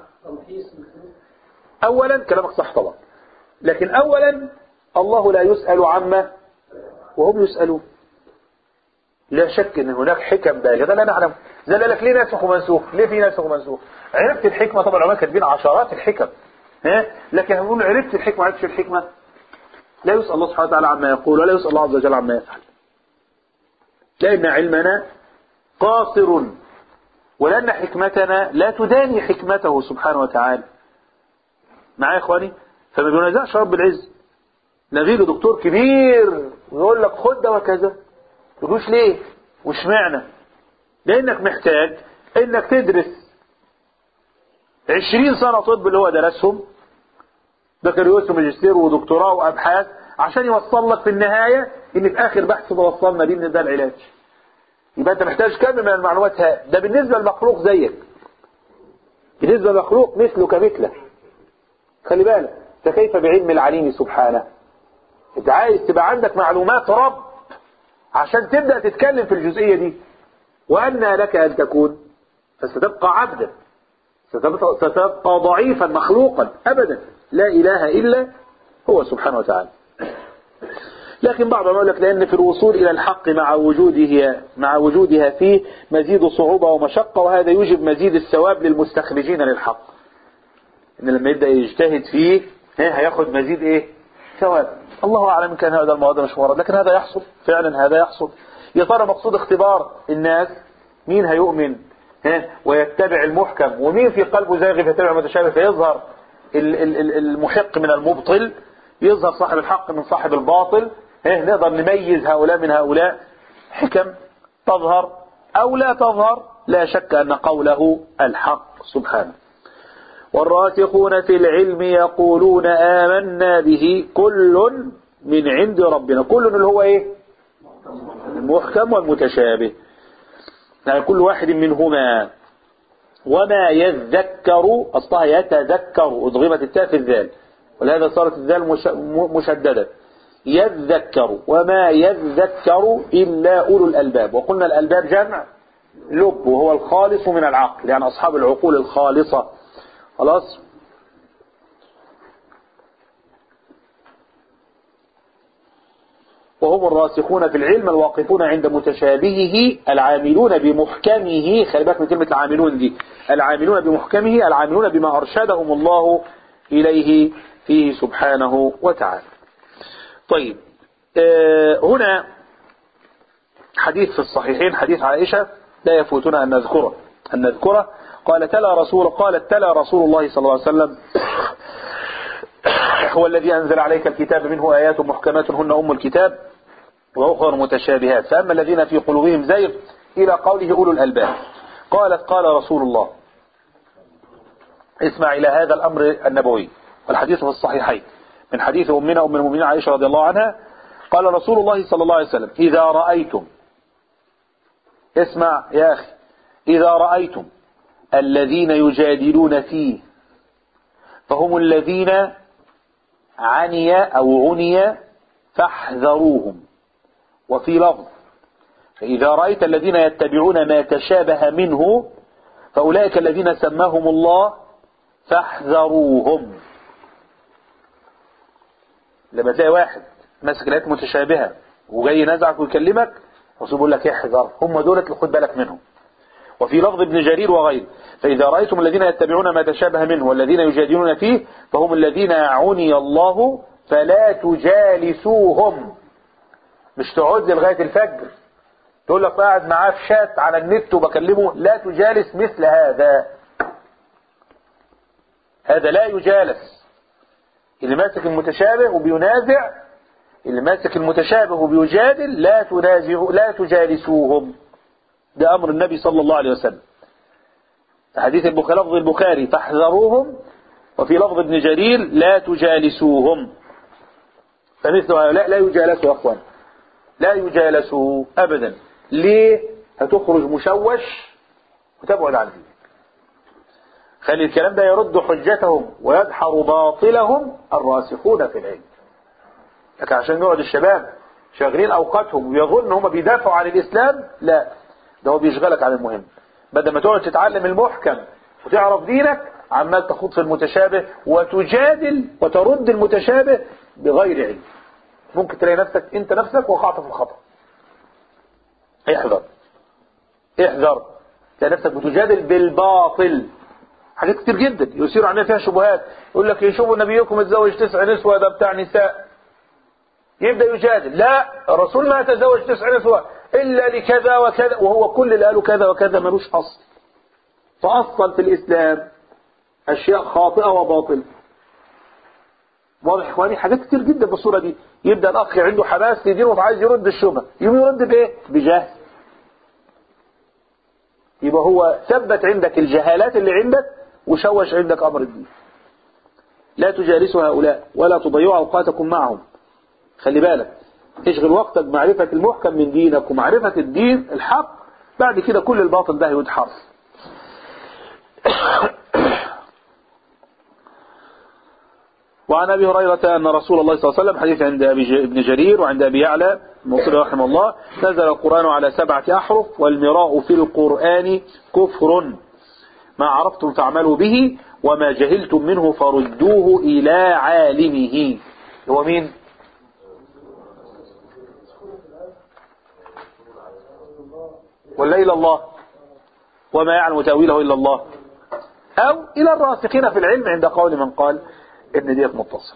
اولا كلامك صح طبعا لكن اولا الله لا يسأل عما وهم يسألون لا شك ان هناك حكم بالغة لا نعلم زي قال لك ليه ناسخ ومنسوخ ليه في ناسخ ومنسوخ عرفت الحكمة طبعا العلماء كاتبين عشرات الحكم ها لكن هنقول عرفت الحكمة ما عرفتش الحكمة لا يسأل الله سبحانه وتعالى عما يقول ولا يسأل الله عز وجل عما يفعل لأن علمنا قاصر ولأن حكمتنا لا تداني حكمته سبحانه وتعالى معايا يا اخواني فما بينازعش رب العز نغير دكتور كبير ويقول لك خد ده وكذا تقولش ليه واشمعنى لانك محتاج انك تدرس عشرين سنة طب اللي هو درسهم بكالوريوس وماجستير ودكتوراه وابحاث عشان يوصل لك في النهاية ان في اخر بحث توصلنا بيه ان ده العلاج يبقى انت محتاج كم من المعلومات ها ده بالنسبة للمخلوق زيك بالنسبة للمخلوق مثلك مثله خلي بالك فكيف بعلم العليم سبحانه انت عايز تبقى عندك معلومات رب عشان تبدأ تتكلم في الجزئية دي وأنى لك أن تكون فستبقى عبدا ستبقى, ستبقى ضعيفا مخلوقا أبدا لا إله إلا هو سبحانه وتعالى لكن بعضهم يقول لك لأن في الوصول إلى الحق مع وجوده مع وجودها فيه مزيد صعوبة ومشقة وهذا يوجب مزيد الثواب للمستخرجين للحق إن لما يبدأ يجتهد فيه ها هياخد مزيد إيه ثواب الله أعلم إن كان هذا المواد مش ورد لكن هذا يحصل فعلا هذا يحصل يا ترى مقصود اختبار الناس مين هيؤمن ها ويتبع المحكم ومين في قلبه زاغ فيتبع المتشابه فيظهر ال- ال- ال- المحق من المبطل يظهر صاحب الحق من صاحب الباطل ها نقدر نميز هؤلاء من هؤلاء حكم تظهر أو لا تظهر لا شك أن قوله الحق سبحانه والراسخون في العلم يقولون آمنا به كل من عند ربنا كل اللي هو ايه المحكم والمتشابه يعني كل واحد منهما وما يذكر أصلها يتذكر أضغمت التاء في الذال ولهذا صارت الذال مش- م- مشددة يذكر وما يذكر إلا أولو الألباب وقلنا الألباب جمع لب وهو الخالص من العقل يعني أصحاب العقول الخالصة خلاص وهم الراسخون في العلم الواقفون عند متشابهه العاملون بمحكمه خلي بالك من كلمة العاملون دي العاملون بمحكمه العاملون بما أرشدهم الله إليه فيه سبحانه وتعالى طيب آه هنا حديث في الصحيحين حديث عائشة لا يفوتنا أن نذكره أن نذكره قال تلا رسول قالت تلا رسول الله صلى الله عليه وسلم هو الذي أنزل عليك الكتاب منه آيات محكمات هن أم الكتاب وأخر متشابهات فأما الذين في قلوبهم زيغ إلى قوله أولو الألباب قالت قال رسول الله اسمع إلى هذا الأمر النبوي والحديث في الصحيحين من حديث أمنا أم المؤمنين عائشة رضي الله عنها قال رسول الله صلى الله عليه وسلم إذا رأيتم اسمع يا أخي إذا رأيتم الذين يجادلون فيه فهم الذين عني أو عني فاحذروهم وفي لفظ فإذا رأيت الذين يتبعون ما تشابه منه فأولئك الذين سماهم الله فاحذروهم لما تلاقي واحد ماسك الآيات متشابهة وجاي ينازعك ويكلمك الرسول بيقول لك احذر هم دولت اللي خد بالك منهم وفي لفظ ابن جرير وغيره فإذا رأيتم الذين يتبعون ما تشابه منه والذين يجادلون فيه فهم الذين عني الله فلا تجالسوهم مش تقعد لي لغاية الفجر تقول لك قاعد معاه في شات على النت وبكلمه لا تجالس مثل هذا هذا لا يجالس اللي ماسك المتشابه وبينازع اللي ماسك المتشابه وبيجادل لا تنازعوا لا تجالسوهم ده أمر النبي صلى الله عليه وسلم حديث البخاري لفظ البخاري فاحذروهم وفي لفظ ابن جرير لا تجالسوهم فمثل هؤلاء لا يجالسوا يا أخوان لا يجالسوا أبدا ليه هتخرج مشوش وتبعد عن دينك خلي الكلام ده يرد حجتهم ويدحر باطلهم الراسخون في العلم لكن عشان نقعد الشباب شاغلين أوقاتهم ويظن هم بيدافعوا عن الإسلام لا ده هو بيشغلك عن المهم بدل ما تقعد تتعلم المحكم وتعرف دينك عمال تخوض في المتشابه وتجادل وترد المتشابه بغير علم ممكن تلاقي نفسك انت نفسك وقعت في الخطأ احذر احذر تلاقي نفسك بتجادل بالباطل حاجات كتير جدا يثير علينا فيها شبهات يقول لك يشوفوا نبيكم اتزوج تسع نسوة ده بتاع نساء يبدأ يجادل لا الرسول ما تزوج تسع نسوة إلا لكذا وكذا وهو كل اللي قالوا كذا وكذا ملوش أصل فأصل في الإسلام أشياء خاطئة وباطلة واضح يا اخواني حاجات كتير جدا بالصوره دي يبدا الاخ عنده حماس يدينه وعايز يرد الشبهه يقوم يرد بايه بجهل يبقى هو ثبت عندك الجهالات اللي عندك وشوش عندك امر الدين لا تجالسوا هؤلاء ولا تضيعوا اوقاتكم معهم خلي بالك تشغل وقتك بمعرفة المحكم من دينك ومعرفة الدين الحق بعد كده كل الباطل ده يدحر وعن أبي هريرة أن رسول الله صلى الله عليه وسلم حديث عند أبي ج- ابن جرير وعند أبي يعلى موصل رحمه الله نزل القرآن على سبعة أحرف والمراء في القرآن كفر ما عرفتم فاعملوا به وما جهلتم منه فردوه إلى عالمه هو مين؟ ولا إلى الله وما يعلم تأويله إلا الله أو إلى الراسخين في العلم عند قول من قال إن ديت متصل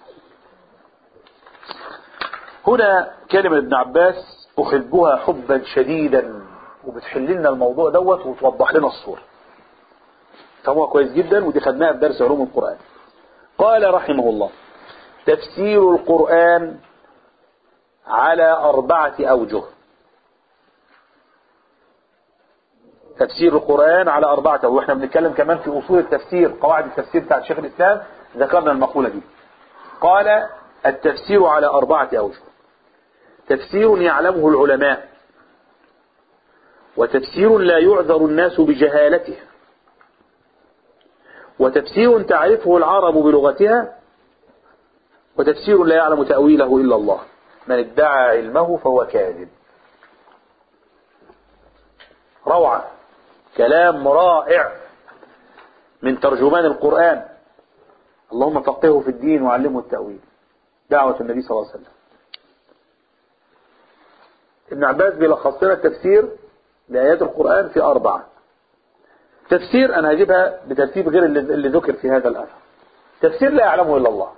هنا كلمة ابن عباس أحبها حبا شديدا وبتحل لنا الموضوع دوت وتوضح لنا الصورة فهو كويس جدا ودي خدناها في درس علوم القرآن قال رحمه الله تفسير القرآن على أربعة أوجه تفسير القرآن على أربعة أوجه وإحنا بنتكلم كمان في أصول التفسير قواعد التفسير بتاعت شيخ الإسلام ذكرنا المقولة دي قال التفسير على أربعة أوجه تفسير يعلمه العلماء وتفسير لا يعذر الناس بجهالته وتفسير تعرفه العرب بلغتها وتفسير لا يعلم تأويله إلا الله من ادعى علمه فهو كاذب روعة كلام رائع من ترجمان القرآن اللهم فقهه في الدين وعلمه التأويل دعوة النبي صلى الله عليه وسلم ابن عباس بيلخص لنا التفسير لآيات القرآن في أربعة تفسير أنا هجيبها بترتيب غير اللي اللي ذكر في هذا الأثر تفسير لا يعلمه إلا الله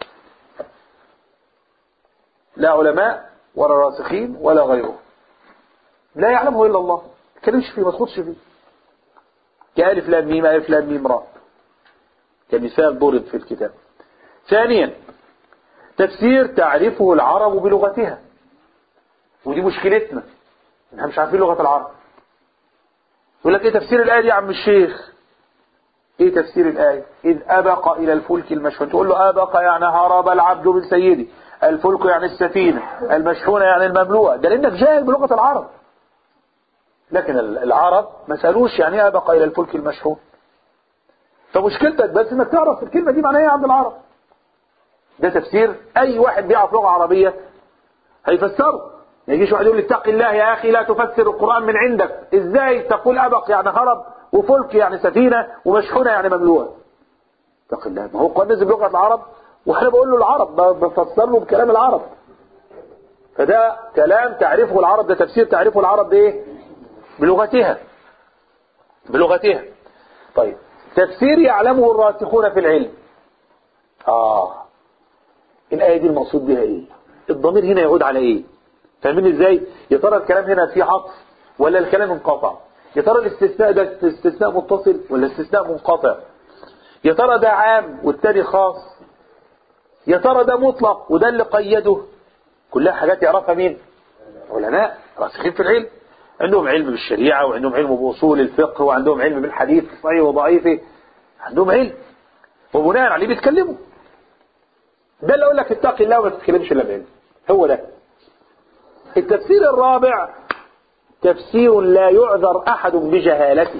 لا علماء ولا راسخين ولا غيره لا يعلمه إلا الله ما تكلمش فيه ما تخدش فيه كألف لام ميم ألف لام ميم راء كمثال ضرب في الكتاب ثانيا تفسير تعرفه العرب بلغتها ودي مشكلتنا احنا مش عارفين لغة العرب يقول لك ايه تفسير الآية دي يا عم الشيخ ايه تفسير الآية إذ أبق إلى الفلك المشحون تقول له أبق يعني هرب العبد من سيدي الفلك يعني السفينة المشحونة يعني المملوءة ده لأنك جاهل بلغة العرب لكن العرب ما سألوش يعني ايه أبق إلى الفلك المشحون فمشكلتك بس انك تعرف الكلمة دي معناها ايه عند العرب ده تفسير اي واحد بيعرف لغة عربية هيفسره ما يجيش واحد يقول لي اتق الله يا اخي لا تفسر القرآن من عندك ازاي تقول ابق يعني هرب وفلك يعني سفينة ومشحونة يعني مملوءة اتق الله ما هو القرآن نزل بلغة العرب واحنا بقول له العرب بفسر له بكلام العرب فده كلام تعرفه العرب ده تفسير تعرفه العرب بايه بلغتها بلغتها طيب تفسير يعلمه الراسخون في العلم آه الآية دي المقصود بها إيه الضمير هنا يعود على إيه فاهمين إزاي يا ترى الكلام هنا فيه عطف ولا الكلام انقطع يا ترى الاستثناء ده استثناء متصل ولا استثناء منقطع يا ترى ده عام والتاني خاص يا ترى ده مطلق وده اللي قيده كلها حاجات يعرفها مين علماء راسخين في العلم عندهم علم بالشريعة وعندهم علم بأصول الفقه وعندهم علم بالحديث صحيح وضعيفه عندهم علم وبناء عليه بيتكلموا ده اللي اقول لك اتقي الله وما تتكلمش الا بعلم هو ده التفسير الرابع تفسير لا يعذر احد بجهالته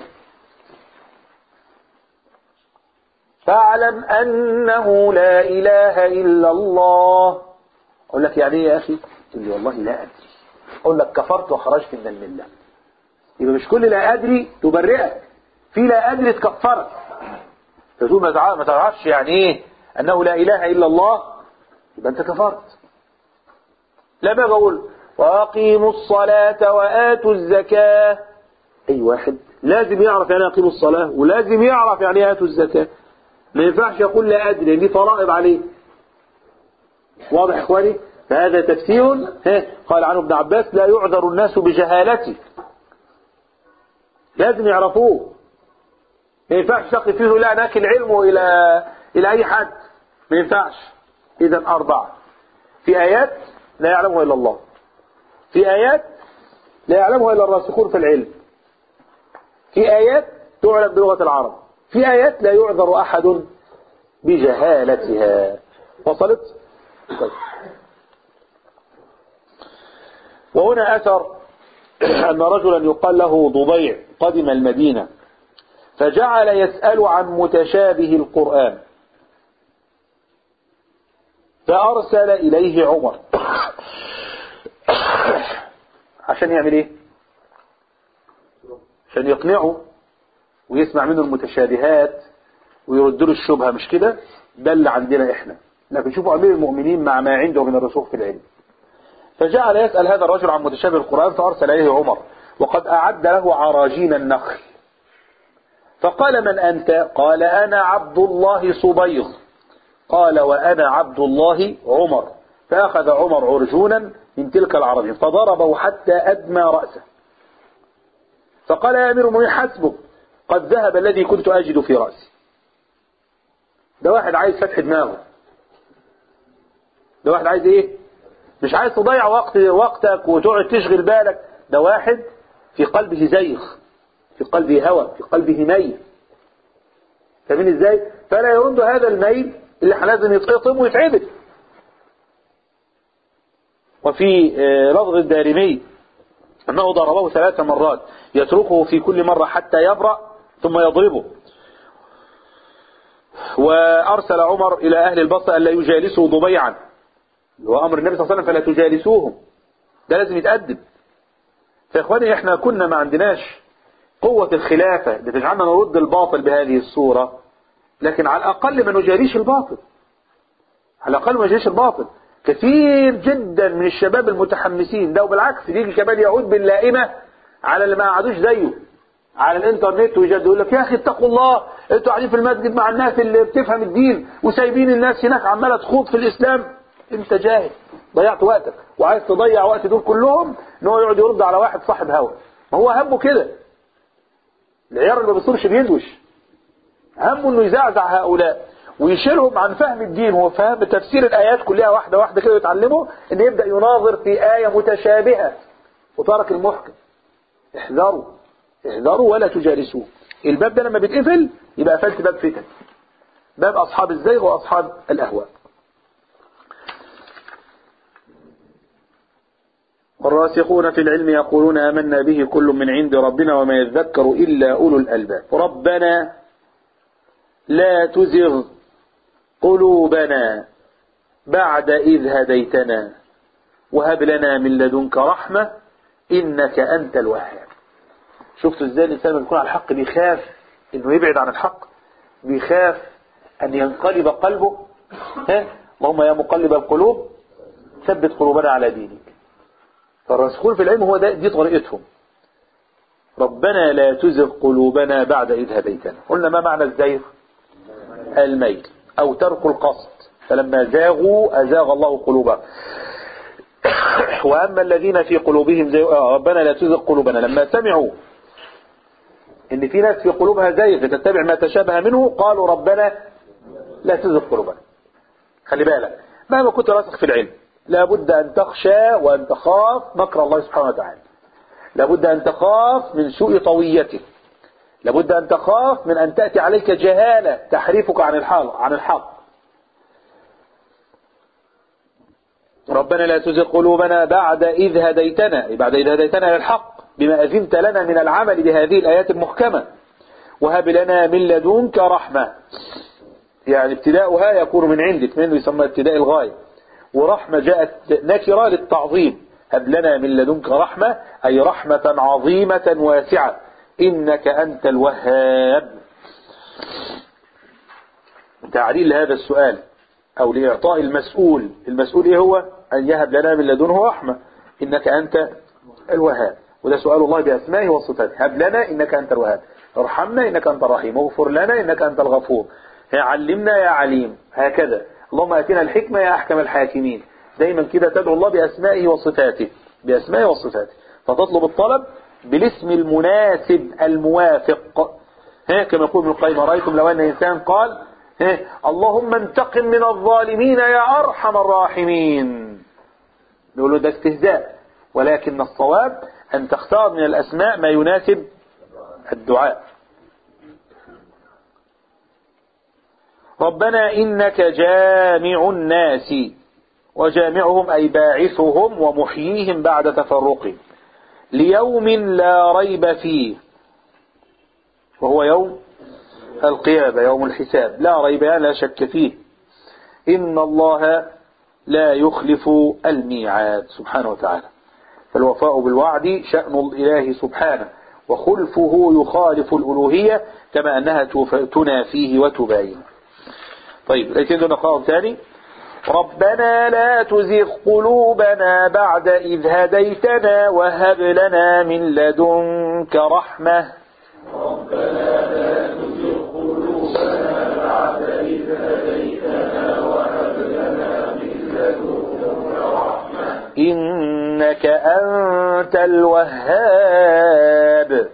فاعلم انه لا اله الا الله اقول لك يعني ايه يا اخي تقول لي والله لا ادري اقول لك كفرت وخرجت من المله يبقى مش كل لا ادري تبرئك في لا ادري تكفرك فتقول ما تعرفش يعني ايه انه لا اله الا الله يبقى انت كفرت لما بقول واقيموا الصلاة واتوا الزكاة اي واحد لازم يعرف يعني اقيموا الصلاة ولازم يعرف يعني اتوا الزكاة ما ينفعش يقول لا ادري دي فرائض عليه واضح اخواني فهذا تفسير ها قال عنه ابن عباس لا يعذر الناس بجهالته لازم يعرفوه ما ينفعش تقي فيه لا ناكل علمه الى الى اي حد ما ينفعش إذا أربعة في آيات لا يعلمها إلا الله في آيات لا يعلمها إلا الراسخون في العلم في آيات تعلم بلغة العرب في آيات لا يعذر أحد بجهالتها وصلت طيب. وهنا أثر أن رجلا يقال له ضبيع قدم المدينة فجعل يسأل عن متشابه القرآن فأرسل إليه عمر عشان يعمل ايه عشان يقنعه ويسمع منه المتشابهات ويرد له الشبهة مش كده ده اللي عندنا احنا لكن شوفوا امير المؤمنين مع ما عنده من الرسوخ في العلم فجعل يسأل هذا الرجل عن متشابه القرآن فأرسل إليه عمر وقد أعد له عراجين النخل فقال من أنت قال أنا عبد الله صبيغ قال وأنا عبد الله عمر فأخذ عمر عرجونا من تلك العراجين فضربه حتى أدمى رأسه فقال يا أمير المؤمنين حسبك قد ذهب الذي كنت أجد في رأسي ده واحد عايز فتح دماغه ده واحد عايز ايه مش عايز تضيع وقت وقتك وتقعد تشغل بالك ده واحد في قلبه زيغ في قلبه هوى في قلبه ميل فاهمين ازاي فلا يرد هذا الميل اللي لازم يتقطم ويتعبد وفي لفظ الدارمي أنه ضربه ثلاث مرات يتركه في كل مرة حتى يبرأ ثم يضربه وأرسل عمر إلى أهل البصرة ألا يجالسوا ضبيعا وأمر النبي صلى الله عليه وسلم فلا تجالسوهم ده لازم يتأدب فإخواني إحنا كنا ما عندناش قوة الخلافة بتجعلنا نرد الباطل بهذه الصورة لكن على الأقل ما نجاريش الباطل على الأقل ما نجاريش الباطل كثير جدا من الشباب المتحمسين ده وبالعكس يجي كمان يعود باللائمة على اللي ما قعدوش زيه على الانترنت ويجد يقول لك يا اخي اتقوا الله انتوا قاعدين في المسجد مع الناس اللي بتفهم الدين وسايبين الناس هناك عماله تخوض في الاسلام انت جاهل ضيعت وقتك وعايز تضيع وقت دول كلهم ان هو يقعد يرد على واحد صاحب هوى ما هو همه كده العيار اللي ما بيصيرش بيدوش همه انه يزعزع هؤلاء ويشيلهم عن فهم الدين وفهم تفسير الآيات كلها واحدة واحدة كده يتعلموا ان يبدأ يناظر في آية متشابهة وترك المحكم احذروا احذروا ولا تجالسوه الباب ده لما بيتقفل يبقى قفلت باب فتن باب أصحاب الزيغ وأصحاب الأهواء والراسخون في العلم يقولون آمنا به كل من عند ربنا وما يذكر إلا أولو الألباب ربنا لا تزغ قلوبنا بعد إذ هديتنا وهب لنا من لدنك رحمة إنك أنت الوهاب شفتوا ازاي الإنسان لما يكون على الحق بيخاف إنه يبعد عن الحق بيخاف أن ينقلب قلبه ها اللهم يا مقلب القلوب ثبت قلوبنا على دينك فالراسخون في العلم هو ده دي طريقتهم ربنا لا تزغ قلوبنا بعد إذ هديتنا قلنا ما معنى الزيغ الميل أو ترك القصد فلما زاغوا أزاغ الله قلوبهم وأما الذين في قلوبهم زي ربنا لا تزغ قلوبنا لما سمعوا إن في ناس في قلوبها زيغ تتبع ما تشابه منه قالوا ربنا لا تزغ قلوبنا خلي بالك مهما كنت راسخ في العلم لابد أن تخشى وأن تخاف مكر الله سبحانه وتعالى لابد أن تخاف من سوء طويته لابد أن تخاف من أن تأتي عليك جهالة تحريفك عن الحق عن الحق ربنا لا تزغ قلوبنا بعد إذ هديتنا بعد إذ هديتنا إلى الحق بما أذنت لنا من العمل بهذه الآيات المحكمة وهب لنا من لدنك رحمة يعني ابتداؤها يكون من عندك منه يسمى ابتداء الغاية ورحمة جاءت نكرة للتعظيم هب لنا من لدنك رحمة أي رحمة عظيمة واسعة إنك أنت الوهاب تعليل هذا السؤال أو لإعطاء المسؤول المسؤول إيه هو أن يهب لنا من لدنه رحمة إنك أنت الوهاب وده سؤال الله بأسمائه وصفاته هب لنا إنك أنت الوهاب ارحمنا إنك أنت الرحيم اغفر لنا إنك أنت الغفور علمنا يا عليم هكذا اللهم أتنا الحكمة يا أحكم الحاكمين دايما كده تدعو الله بأسمائه وصفاته بأسمائه وصفاته فتطلب الطلب بالاسم المناسب الموافق ها كما يقول ابن القيم رأيتم لو أن إنسان قال إيه؟ اللهم انتقم من الظالمين يا أرحم الراحمين نقول له ده استهزاء ولكن الصواب أن تختار من الأسماء ما يناسب الدعاء ربنا إنك جامع الناس وجامعهم أي باعثهم ومحييهم بعد تفرقهم ليوم لا ريب فيه وهو يوم القيامة يوم الحساب لا ريب يعني لا شك فيه إن الله لا يخلف الميعاد سبحانه وتعالى فالوفاء بالوعد شأن الإله سبحانه وخلفه يخالف الألوهية كما أنها تنافيه وتباين طيب لكن دون نقرأهم ثاني ربنا لا تزغ قلوبنا بعد إذ هديتنا وهب لنا من لدنك رحمة إنك أنت الوهاب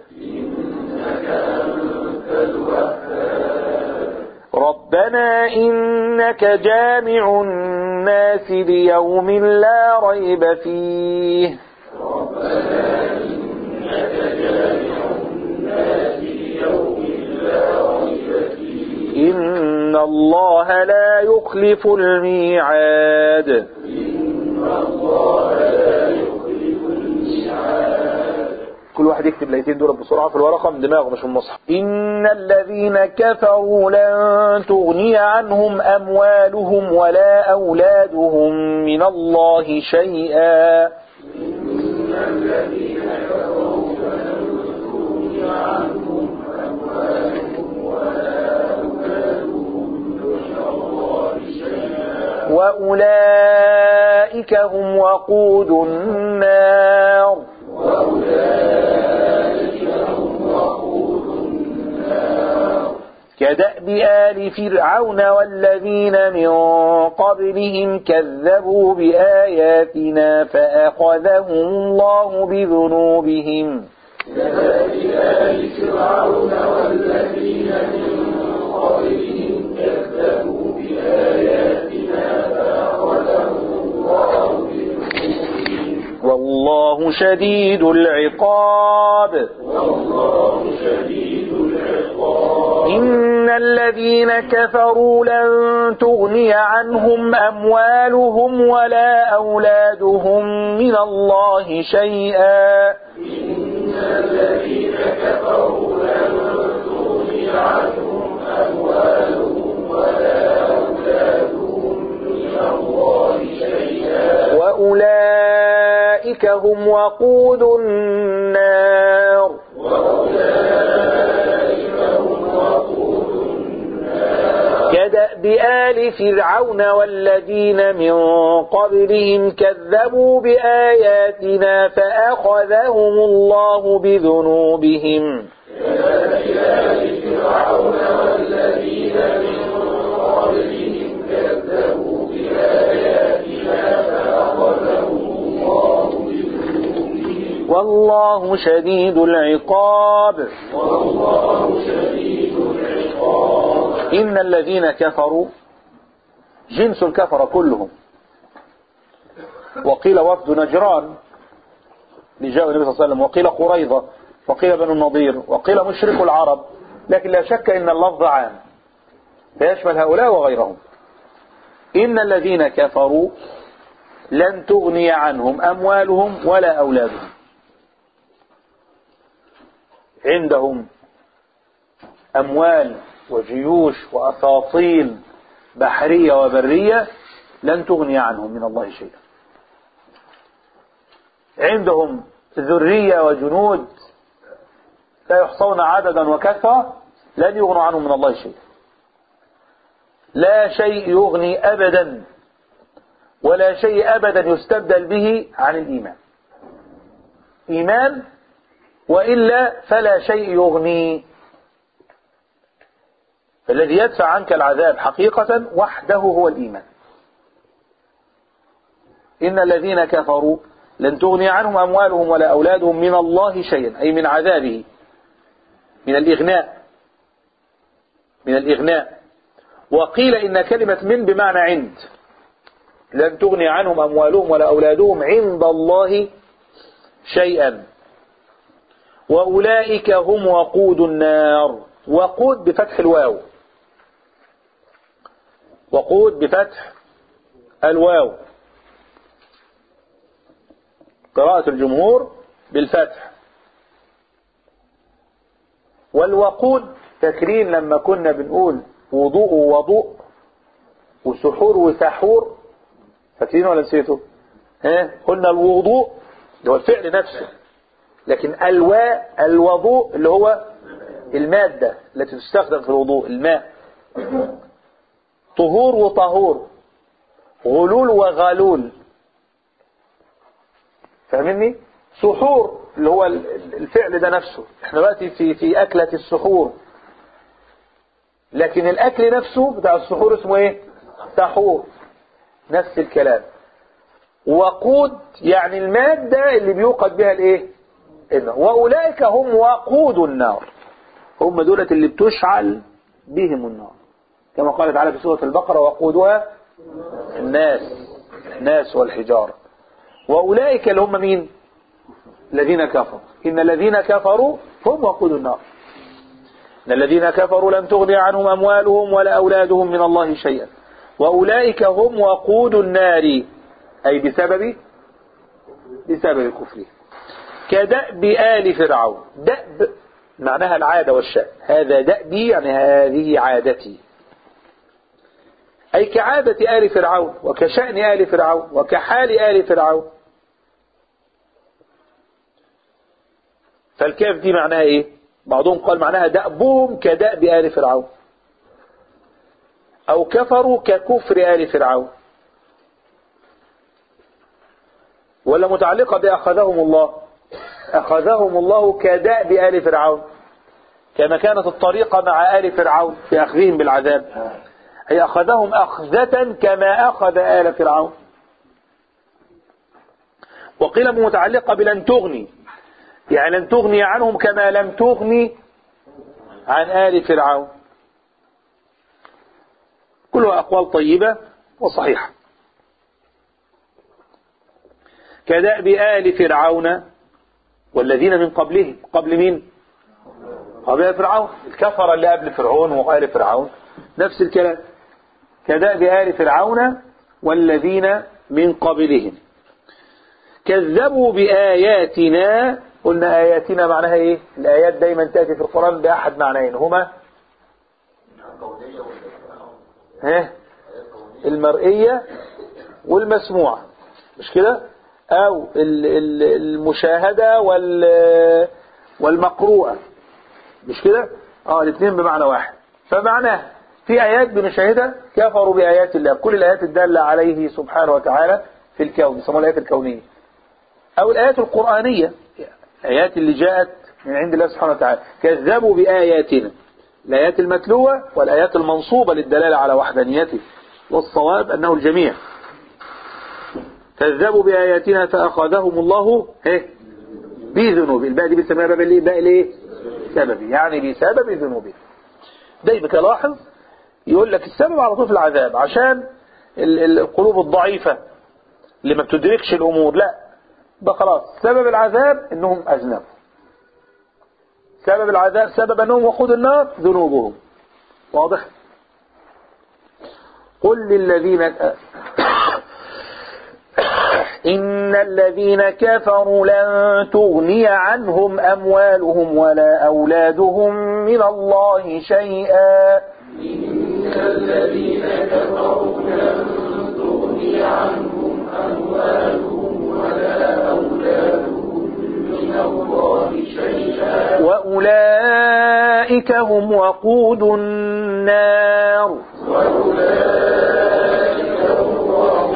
ربنا إنك جامع الناس ليوم لا ريب فيه إن الله لا يخلف الميعاد كل واحد يكتب الايتين دول بسرعة في الورقة من دماغه مش من المصحف إن الذين كفروا لن تغني عنهم أموالهم ولا أولادهم من الله شيئا وأولئك هم وقود النار كدأب آل فرعون والذين من قبلهم كذبوا بآياتنا فأخذهم الله بذنوبهم والله شديد العقاب إن الذين كفروا لن تغني عنهم أموالهم ولا أولادهم من الله شيئا وأولئك هم وقود النار كدأب آل فرعون والذين من قبلهم كذبوا بآياتنا فأخذهم الله بذنوبهم والله شديد العقاب إن الذين كفروا جنس الكفر كلهم وقيل وفد نجران لجاء النبي صلى الله عليه وسلم وقيل قريظة وقيل بنو النضير وقيل مشرك العرب لكن لا شك ان اللفظ عام فيشمل هؤلاء وغيرهم إن الذين كفروا لن تغني عنهم أموالهم ولا أولادهم عندهم أموال وجيوش وأساطيل بحرية وبرية لن تغني عنهم من الله شيئا عندهم ذرية وجنود لا يحصون عددا وكثرة لن يغنوا عنهم من الله شيئا لا شيء يغني أبدا ولا شيء أبدا يستبدل به عن الإيمان إيمان وإلا فلا شيء يغني فالذي يدفع عنك العذاب حقيقة وحده هو الإيمان إن الذين كفروا لن تغني عنهم أموالهم ولا أولادهم من الله شيئا أي من عذابه من الإغناء من الإغناء وقيل إن كلمة من بمعنى عند لن تغني عنهم أموالهم ولا أولادهم عند الله شيئا وأولئك هم وقود النار وقود بفتح الواو وقود بفتح الواو قراءة الجمهور بالفتح والوقود فاكرين لما كنا بنقول وضوء ووضوء وسحور وسحور فاكرين ولا نسيتوا ها قلنا الوضوء اللي هو الفعل نفسه لكن الواء الوضوء اللي هو المادة التي تستخدم في الوضوء الماء طهور وطهور غلول وغالول فاهمني سحور اللي هو الفعل ده نفسه احنا دلوقتي في في أكلة السحور لكن الأكل نفسه بتاع السحور اسمه ايه سحور نفس الكلام وقود يعني المادة اللي بيوقد بها الايه النار وأولئك هم وقود النار هم دولة اللي بتشعل بهم النار كما قال تعالى في سورة البقرة وقودها الناس الناس والحجارة وأولئك اللي هم مين الذين كفروا إن الذين كفروا هم وقود النار إن الذين كفروا لم تغني عنهم أموالهم ولا أولادهم من الله شيئا وأولئك هم وقود النار أي بسبب بسبب كفرهم كدأب آل فرعون دأب معناها العادة والشأن هذا دأبي يعني هذه عادتي أي كعادة آل فرعون وكشأن آل فرعون وكحال آل فرعون فالكاف دي معناها ايه بعضهم قال معناها دأبهم كدأب آل فرعون أو كفروا ككفر آل فرعون ولا متعلقة بأخذهم الله أخذهم الله كدأب آل فرعون كما كانت الطريقة مع آل فرعون في أخذهم بالعذاب أي أخذهم أخذة كما أخذ آل فرعون وقيل متعلقة بلن تغني يعني لن تغني عنهم كما لم تغني عن آل فرعون كلها أقوال طيبة وصحيحة كدأب آل فرعون والذين من قبلهم قبل مين قبل فرعون الكفر اللي قبل فرعون وآل فرعون نفس الكلام كدأب آل فرعون والذين من قبلهم كذبوا بآياتنا قلنا آياتنا معناها إيه الآيات دايما تأتي في القرآن بأحد معنيين هما ها المرئية والمسموعة مش كده أو المشاهدة والمقروءة مش كده اه الاثنين بمعنى واحد فمعناه في آيات بنشاهدها كفروا بآيات الله كل الآيات الدالة عليه سبحانه وتعالى في الكون يسموها الآيات الكونية أو الآيات القرآنية الآيات اللي جاءت من عند الله سبحانه وتعالى كذبوا بآياتنا الآيات المتلوة والآيات المنصوبة للدلالة على وحدانيته والصواب أنه الجميع كذبوا بآياتنا فأخذهم الله ايه بذنوب الباء دي بنسميها باب الايه باء الايه سببي يعني بسبب ذنوبه دايما لاحظ يقول لك السبب على طول في العذاب عشان القلوب الضعيفة اللي ما بتدركش الأمور لا ده خلاص سبب العذاب انهم أذنبوا سبب العذاب سبب انهم وقود النار ذنوبهم واضح قل للذين إن الذين كفروا لن تغني عنهم أموالهم ولا أولادهم من الله شيئا إن الذين كفروا لن تغني عنهم أموالهم ولا أولادهم من الله شيئا وأولئك هم وقود النار وأولئك هم وقود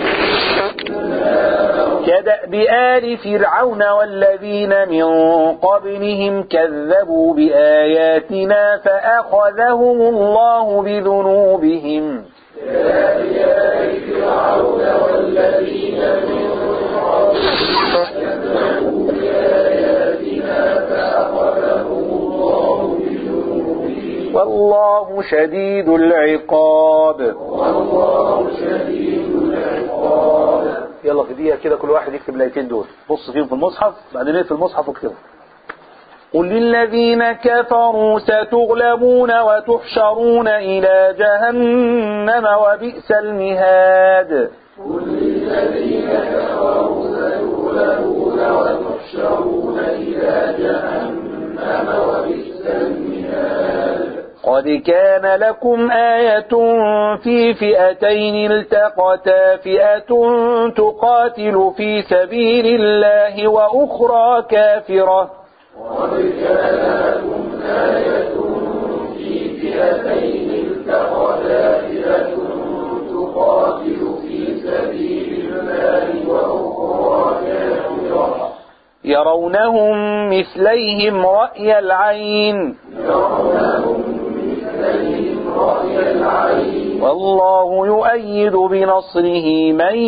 كدأب آل فرعون والذين من قبلهم كذبوا بآياتنا فأخذهم الله بذنوبهم كآل فرعون والذين من قبلهم كذبوا بآياتنا فأخذهم الله بذنوبهم والله والله شديد العقاب والله شديد العقاب يلا في دقيقة كده كل واحد يكتب الايتين دول بص فيهم في المصحف بعدين اقفل المصحف واكتبهم قل للذين كفروا ستغلبون وتحشرون إلى جهنم وبئس المهاد قل للذين كفروا سيغلبون وتحشرون إلى جهنم وبئس المهاد قد كان لكم آية في فئتين التقتا فئة تقاتل في سبيل الله وأخرى كافرة قد كان لكم آية في فئتين التقتا فئة تقاتل في سبيل الله وأخرى كافرة يرونهم مثليهم رأي العين يرونهم مثليهم رأي العين والله يؤيد بنصره من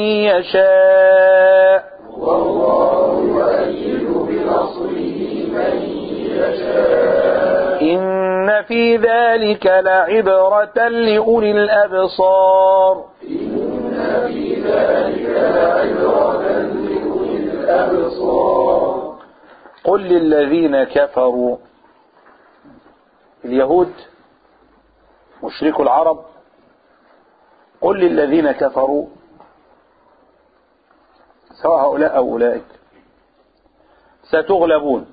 يشاء والله يؤيد بنصره من يشاء إن في ذلك لعبرة لأولي الأبصار إن في ذلك لعبرة لأولي الأبصار قل للذين كفروا اليهود مشركوا العرب قل للذين كفروا سواء هؤلاء أو أولئك ستغلبون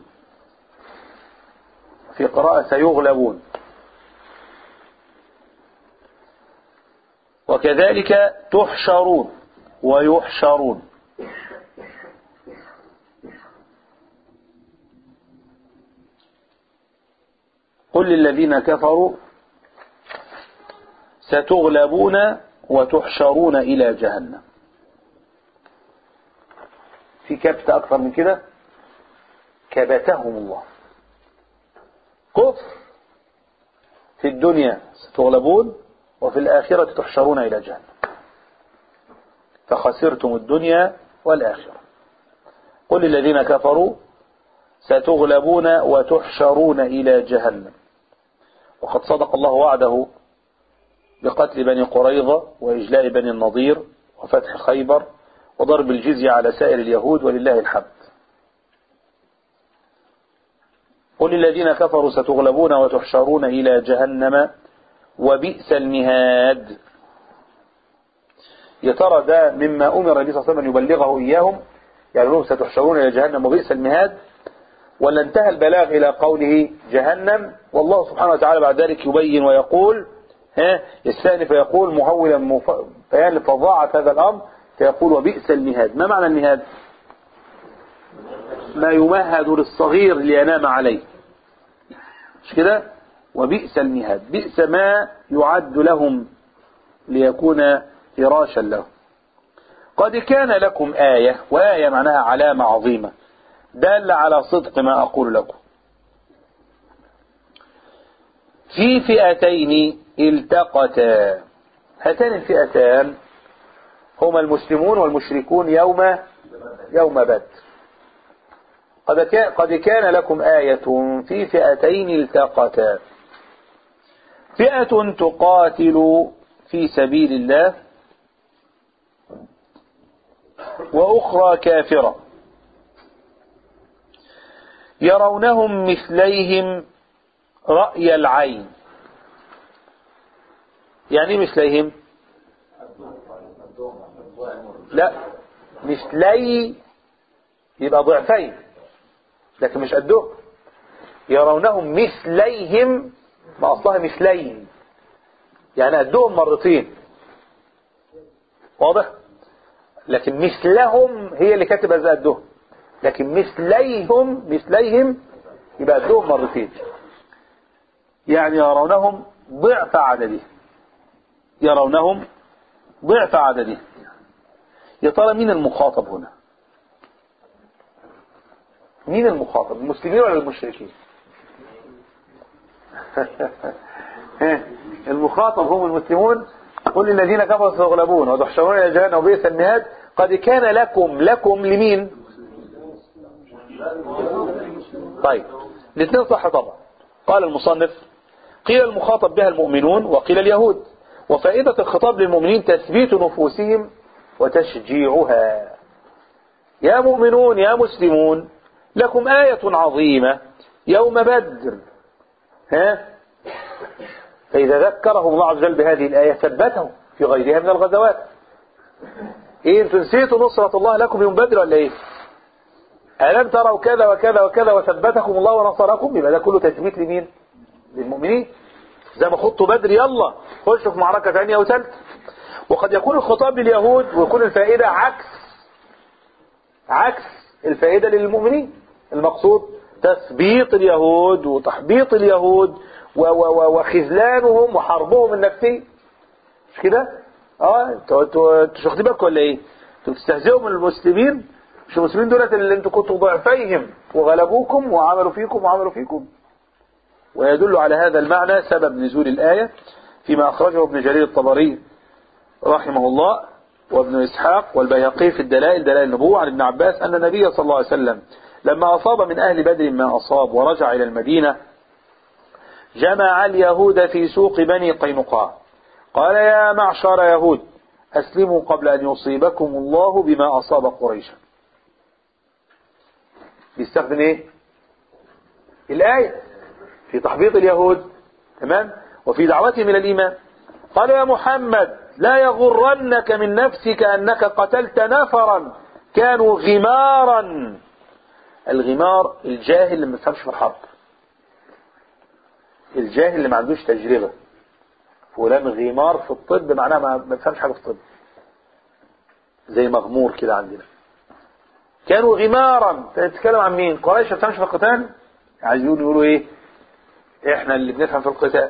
في قراءة سيغلبون وكذلك تحشرون ويحشرون قل للذين كفروا ستغلبون وتحشرون إلى جهنم في كبت أكثر من كده كبتهم الله كفر في الدنيا ستغلبون وفي الآخرة تحشرون إلى جهنم فخسرتم الدنيا والآخرة قل للذين كفروا ستغلبون وتحشرون إلى جهنم وقد صدق الله وعده بقتل بني قريظة وإجلاء بني النضير وفتح خيبر وضرب الجزية على سائر اليهود ولله الحمد قل للذين كفروا ستغلبون وتحشرون إلى جهنم وبئس المهاد يا ترى ده مما أمر النبي صلى الله عليه وسلم أن يبلغه إياهم يعني لهم ستحشرون إلى جهنم وبئس المهاد ولا انتهى البلاغ إلى قوله جهنم والله سبحانه وتعالى بعد ذلك يبين ويقول ها يستأنف فيقول مهولا مف... بيان لفظاعة هذا الأمر فيقول وبئس المهاد ما معنى المهاد ما يمهد للصغير لينام عليه مش كده وبئس المهاد بئس ما يعد لهم ليكون فراشا لهم قد كان لكم آية وآية معناها علامة عظيمة دالة على صدق ما أقول لكم في فئتين التقتا هاتان الفئتان هما المسلمون والمشركون يوم يوم بدر قد كان, قد كان لكم آية في فئتين التقتا فئة تقاتل في سبيل الله وأخرى كافرة يرونهم مثليهم رأي العين يعني مثليهم لا مثلي يبقى ضعفين لكن مش قدهم يرونهم مثليهم ما أصلها مثلين يعني قدهم مرتين واضح لكن مثلهم هي اللي كاتبه زي قدهم لكن مثليهم مثليهم يبقى قدهم مرتين يعني يرونهم ضعف عدده يرونهم ضعف عدده يا ترى مين المخاطب هنا مين المخاطب المسلمين ولا المشركين المخاطب هم المسلمون قل للذين كفروا سيغلبون وتحشرون الى جهنم وبئس المهاد قد كان لكم لكم لمين طيب الاثنين صح طبعا قال المصنف قيل المخاطب بها المؤمنون وقيل اليهود وفائدة الخطاب للمؤمنين تثبيت نفوسهم وتشجيعها يا مؤمنون يا مسلمون لكم آية عظيمة يوم بدر ها فإذا ذكرهم الله عز وجل بهذه الآية ثبتهم في غيرها من الغزوات إيه انتوا نسيتوا نصرة الله لكم يوم بدر ولا إيه ألم تروا كذا وكذا وكذا وثبتكم الله ونصركم يبقى ده كله تثبيت لمين للمؤمنين زي ما خطوا بدر يلا خشوا في معركة ثانية وثالثة وقد يكون الخطاب لليهود ويكون الفائدة عكس عكس الفائدة للمؤمنين المقصود تثبيط اليهود وتحبيط اليهود و و و وخذلانهم وحربهم النفسي مش كده اه انتوا انتوا انتوا مش واخدين بالكم ولا ايه انتوا بتستهزئوا من المسلمين مش المسلمين دولت اللي انتوا كنتوا ضعفيهم وغلبوكم وعملوا فيكم وعملوا فيكم ويدل على هذا المعنى سبب نزول الآية فيما أخرجه ابن جرير الطبري رحمه الله وابن إسحاق والبيهقي في الدلائل دلائل النبوة عن ابن عباس أن النبي صلى الله عليه وسلم لما أصاب من أهل بدر ما أصاب ورجع إلى المدينة جمع اليهود في سوق بني قينقاع قال يا معشر يهود أسلموا قبل أن يصيبكم الله بما أصاب قريشا بيستخدم ايه الآية في تحبيط اليهود تمام وفي دعوتهم إلى الإيمان قال يا محمد لا يغرنك من نفسك أنك قتلت نفرا كانوا غمارا الغمار الجاهل اللي ما بيفهمش في الحرب الجاهل اللي ما عندوش تجربة فلان غمار في الطب معناه ما بيفهمش حاجة في الطب زي مغمور كده عندنا كانوا غمارا تتكلم عن مين قريش ما بتفهمش في القتال عايزين يقولوا ايه احنا اللي بنفهم في القتال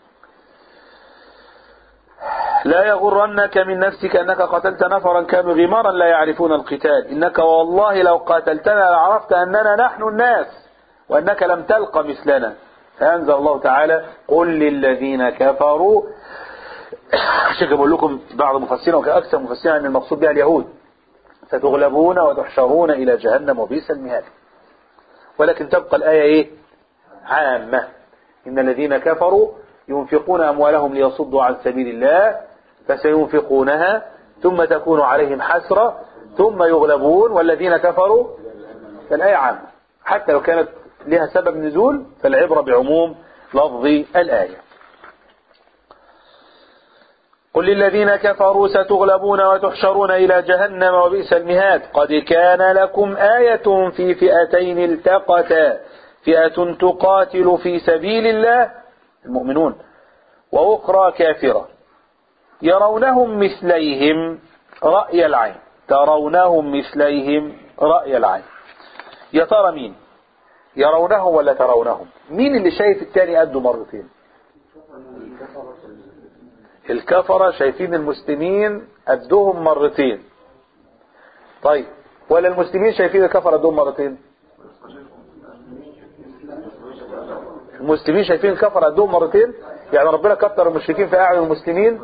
لا يغرنك من نفسك أنك قتلت نفرا كانوا غمارا لا يعرفون القتال إنك والله لو قاتلتنا لعرفت أننا نحن الناس وأنك لم تلق مثلنا فأنزل الله تعالى قل للذين كفروا عشان بقول لكم بعض مفسرين وكأكثر مفسرين أن المقصود بها اليهود ستغلبون وتحشرون إلى جهنم وبئس المهاد ولكن تبقى الآية إيه عامة إن الذين كفروا ينفقون أموالهم ليصدوا عن سبيل الله فسينفقونها ثم تكون عليهم حسرة ثم يغلبون والذين كفروا فالآية عامة حتى لو كانت لها سبب نزول فالعبرة بعموم لفظ الآية قل للذين كفروا ستغلبون وتحشرون إلى جهنم وبئس المهاد قد كان لكم آية في فئتين التقتا فئة تقاتل في سبيل الله المؤمنون وأخرى كافرة يرونهم مثليهم رأي العين ترونهم مثليهم رأي العين يا ترى مين يرونهم ولا ترونهم مين اللي شايف التاني قده مرتين الكفرة شايفين المسلمين قدهم مرتين طيب ولا المسلمين شايفين الكفرة قدهم مرتين المسلمين شايفين الكفرة قدهم مرتين يعني ربنا كتر المشركين في أعين المسلمين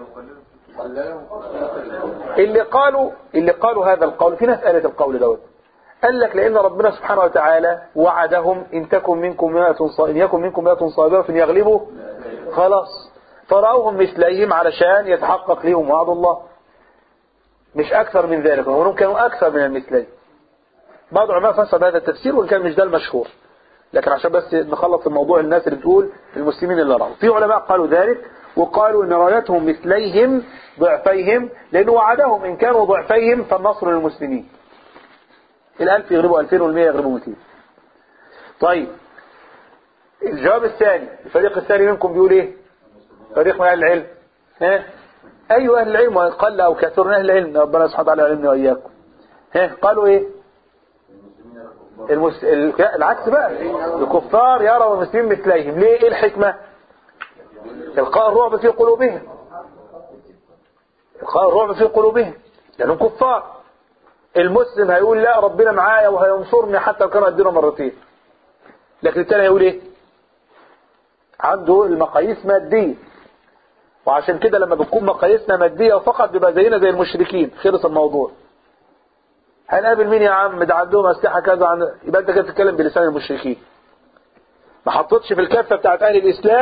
اللي قالوا اللي قالوا هذا القول في ناس قالت القول دوت قال لك لأن ربنا سبحانه وتعالى وعدهم إن تكن منكم مئة إن يكن منكم مئة صابرة يغلبوا خلاص فرأوهم مثليهم علشان يتحقق لهم وعد الله مش أكثر من ذلك وهم كانوا أكثر من المثلين بعض العلماء فسر هذا التفسير وإن كان مش ده المشهور لكن عشان بس نخلص الموضوع الناس اللي بتقول المسلمين اللي رأوا في علماء قالوا ذلك وقالوا ان رايتهم مثليهم ضعفيهم لأنه وعدهم إن كانوا ضعفيهم فالنصر للمسلمين الألف يغلبوا ألفين والمية يغلبوا مئتين طيب الجواب الثاني الفريق الثاني منكم بيقول ايه فريق من أهل العلم ها أيوة أهل العلم قل أو كثر من أهل العلم ربنا سبحانه وتعالى علمنا وإياكم ها قالوا ايه المس... العكس بقى الكفار يروا المسلمين مثليهم ليه ايه الحكمة القاء الرعب في قلوبهم القاء الرعب في قلوبهم لأنهم كفار المسلم هيقول لا ربنا معايا وهينصرني حتى لو كانوا ادينا مرتين لكن التاني هيقول ايه عنده المقاييس مادية وعشان كده لما بتكون مقاييسنا مادية فقط بيبقى زينا زي المشركين خلص الموضوع هنقابل مين يا عم ده عندهم اسلحه كذا عن... يبقى انت كده بتتكلم بلسان المشركين ما حطيتش في الكفه بتاعت اهل الاسلام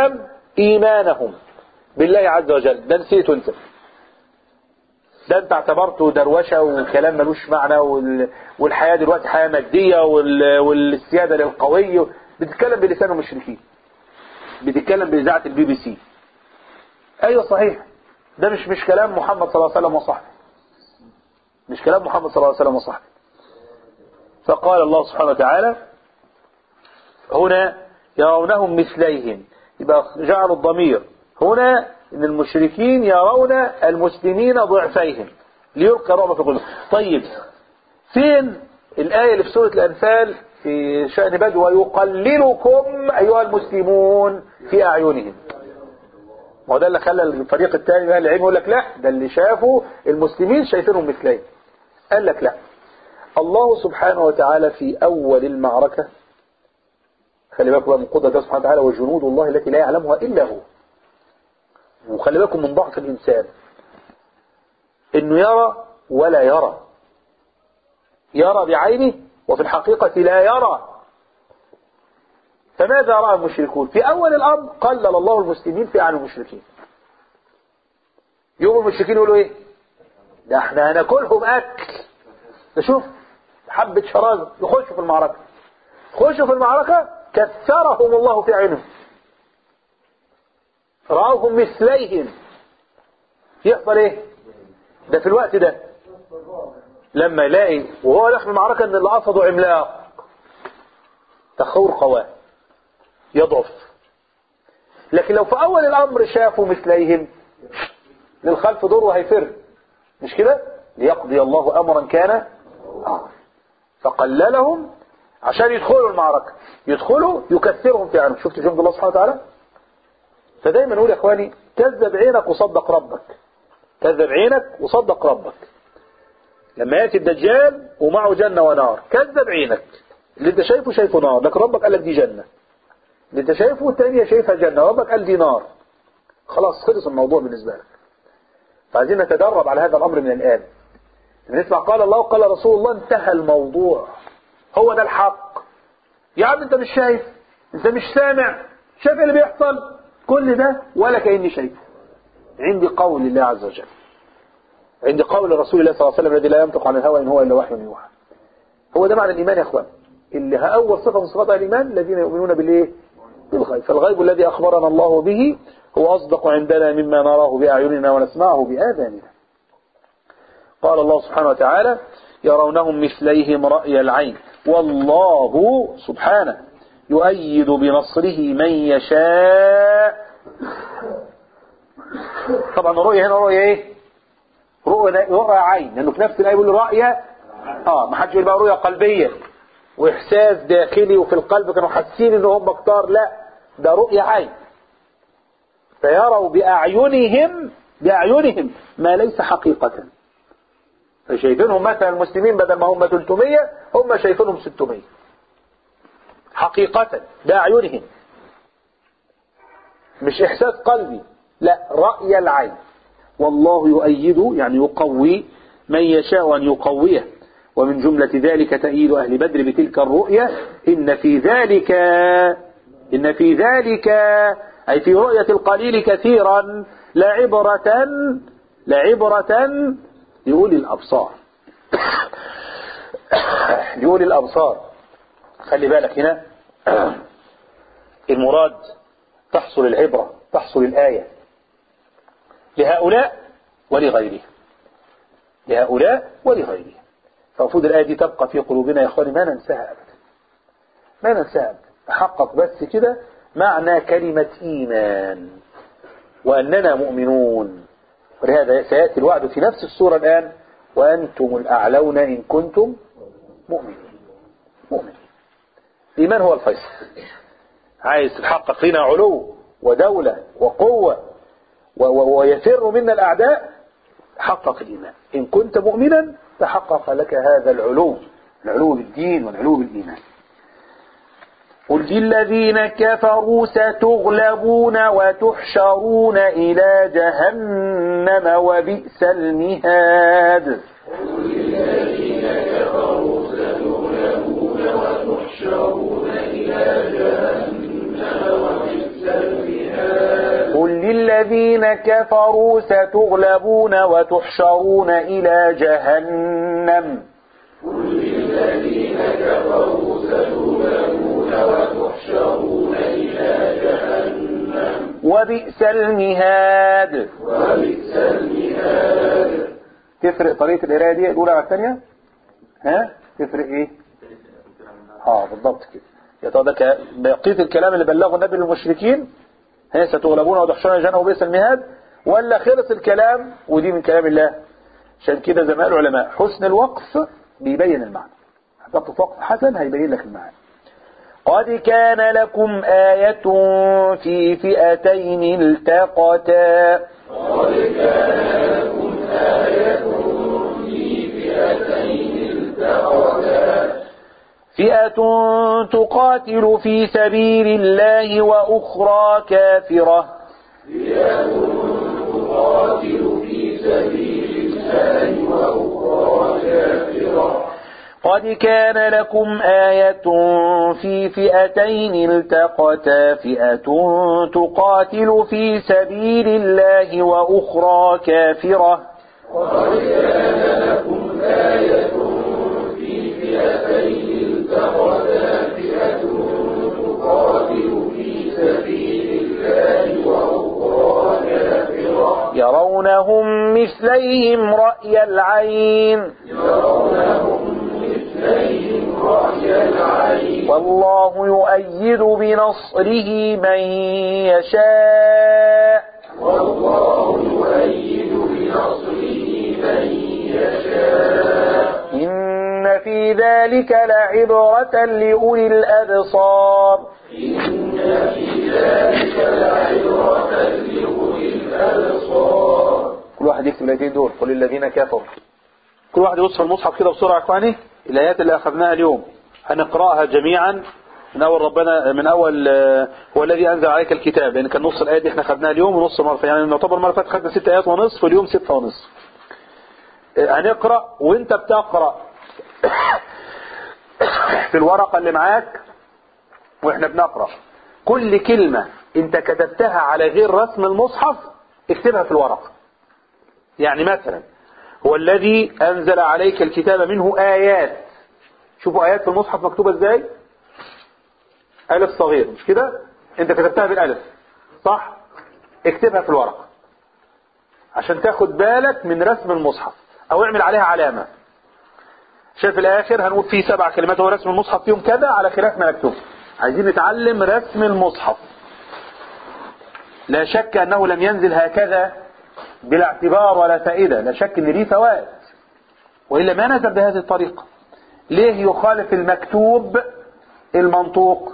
إيمانهم بالله عز وجل ده نسيته انت ده انت اعتبرته دروشة وكلام ملوش معنى وال... والحياة دلوقتي حياة مادية وال... والسيادة للقوي بتتكلم بلسان المشركين بتتكلم بإذاعة البي بي سي ايوه صحيح ده مش مش كلام محمد صلى الله عليه وسلم وصحبه مش كلام محمد صلى الله عليه وسلم وصحبه فقال الله سبحانه وتعالى هنا يرونهم مثليهم يبقى جعلوا الضمير هنا ان المشركين يرون المسلمين ضعفيهم ليلقى رعب في قلوبهم طيب فين الآية اللي في سورة الأنفال في شأن بدو ويقللكم أيها المسلمون في أعينهم ما هو ده اللي خلى الفريق الثاني من اهل العلم يقول لك لا ده اللي شافوا المسلمين شايفينهم مثلين قال لك لا الله سبحانه وتعالى في أول المعركة خلي بالكم بقى من قدرة الله سبحانه وتعالى وجنود الله التي لا يعلمها إلا هو وخلي بالكم من ضعف الإنسان إنه يرى ولا يرى يرى بعينه وفي الحقيقة لا يرى فماذا رأى المشركون في أول الأمر قلل الله المسلمين في أعين المشركين يوم المشركين يقولوا إيه ده احنا هناكلهم أكل ده شوف حبة شرازة يخشوا في المعركة خشوا في المعركة كثرهم الله في عينهم رأوهم مثليهم يحصل ايه ده في الوقت ده لما يلاقي وهو داخل المعركة ان اللي قصده عملاق تخور قواه يضعف لكن لو في اول الامر شافوا مثليهم للخلف دور وهيفر مش كده ليقضي الله امرا كان آه. فقللهم عشان يدخلوا المعركة يدخلوا يكثرهم في عنهم شفت جند الله سبحانه وتعالى فدايما نقول يا اخواني كذب عينك وصدق ربك كذب عينك وصدق ربك لما ياتي الدجال ومعه جنة ونار كذب عينك اللي انت شايفه شايفه نار لكن ربك قال لك دي جنة اللي انت شايفه الثانية شايفها جنة ربك قال دي نار خلاص خلص الموضوع بالنسبة لك فعايزين نتدرب على هذا الامر من الان نسمع قال الله وقال رسول الله انتهى الموضوع هو ده الحق يا عم انت مش شايف انت مش سامع شايف اللي بيحصل كل ده ولا كأني شايف عندي قول الله عز وجل عندي قول رسول الله صلى الله عليه وسلم الذي لا ينطق عن الهوى إن هو إلا وحي يوحى هو ده معنى الإيمان يا أخوان اللي أول صفة من صفات الإيمان الذين يؤمنون بالإيه بالغيب فالغيب الذي أخبرنا الله به هو أصدق عندنا مما نراه بأعيننا ونسمعه بآذاننا قال الله سبحانه وتعالى يرونهم مثليهم رأي العين والله سبحانه يؤيد بنصره من يشاء طبعا الرؤية هنا رؤية ايه رؤية, رؤية عين لانه في نفس الآية يقول رؤية اه ما حدش يقول بقى رؤية قلبية واحساس داخلي وفي القلب كانوا حاسين ان هم كتار لا ده رؤية عين فيروا بأعينهم بأعينهم ما ليس حقيقة فشايفينهم مثلا المسلمين بدل ما هم 300 هم شايفينهم 600 حقيقة بأعينهم مش إحساس قلبي لا رأي العين والله يؤيد يعني يقوي من يشاء أن يقويه ومن جملة ذلك تأييد أهل بدر بتلك الرؤية إن في ذلك إن في ذلك أي في رؤية القليل كثيرا لعبرة لعبرة لأولي الأبصار لأولي الأبصار خلي بالك هنا المراد تحصل العبرة تحصل الآية لهؤلاء ولغيرهم لهؤلاء ولغيرهم فالمفروض الآية دي تبقى في قلوبنا يا إخواني ما ننساها أبدا ما ننساها أبدا نحقق بس كده معنى كلمة إيمان وأننا مؤمنون ولهذا سيأتي الوعد في نفس السورة الآن وأنتم الأعلون إن كنتم مؤمنين مؤمنين الإيمان هو الفيصل عايز تحقق لنا علو ودولة وقوة ويفر منا الأعداء حقق الإيمان إن كنت مؤمنا تحقق لك هذا العلو العلو بالدين والعلو بالإيمان قل للذين كفروا ستغلبون وتحشرون إلى جهنم وبئس المهاد قل للذين كفروا ستغلبون وتحشرون إلى جهنم وبئس المهاد كفروا ستغلبون وتحشرون إلى جهنم قل للذين كفروا ستغلبون وتحشرون إلى جهنم وبئس المهاد وبئس المهاد تفرق طريقة القراية دي الأولى على الثانية ها تفرق إيه اه بالضبط كده يا ترى ده ك- بقية الكلام اللي بلغه النبي للمشركين ها ستغلبون وتحشرون جهنم وبئس المهاد ولا خلص الكلام ودي من كلام الله عشان كده زي ما قالوا العلماء حسن الوقف بيبين المعنى هتقف وقف حسن هيبين لك المعنى قد كان لكم آية في فئتين التقتا قد كان لكم آية في فئتين التقتا فئة تقاتل في سبيل الله وأخرى كافرة فئة تقاتل في سبيل الله وأخرى كافرة قد كان لكم آية في فئتين التقتا فئة تقاتل في سبيل الله وأخرى كافرة قد كان لكم آية في فئتين التقتا فئة تقاتل في سبيل الله وأخرى كافرة يرونهم مثليهم رأي العين يرونهم مثليهم رأي العين والله يؤيد بنصره من يشاء والله يؤيد بنصره من يشاء إن في ذلك لعبرة لأولي الأبصار إن في ذلك لعبرة لأولي الأبصار كل واحد يكتب الآيتين دول قل للذين كفروا كل واحد يبص في المصحف كده بسرعة يا إخواني الآيات اللي أخذناها اليوم هنقرأها جميعا من أول ربنا من أول آه، هو الذي أنزل عليك الكتاب لأن كان نص الآية دي احنا خدناها اليوم ونص مرة يعني نعتبر مرة فاتت خدنا ست آيات ونصف واليوم ستة ونصف آه، هنقرأ وأنت بتقرأ في الورقة اللي معاك واحنا بنقرأ كل كلمة انت كتبتها على غير رسم المصحف اكتبها في الورقة يعني مثلا هو الذي انزل عليك الكتاب منه ايات شوفوا ايات في المصحف مكتوبة ازاي الف صغير مش كده انت كتبتها بالالف صح اكتبها في الورقة عشان تاخد بالك من رسم المصحف او اعمل عليها علامة شايف الاخر هنقول فيه سبع كلمات هو رسم المصحف فيهم كذا على خلاف ما مكتوب عايزين نتعلم رسم المصحف لا شك انه لم ينزل هكذا بلا اعتبار ولا فائدة لا شك ان ليه فوائد وإلا ما نزل بهذه الطريقة ليه يخالف المكتوب المنطوق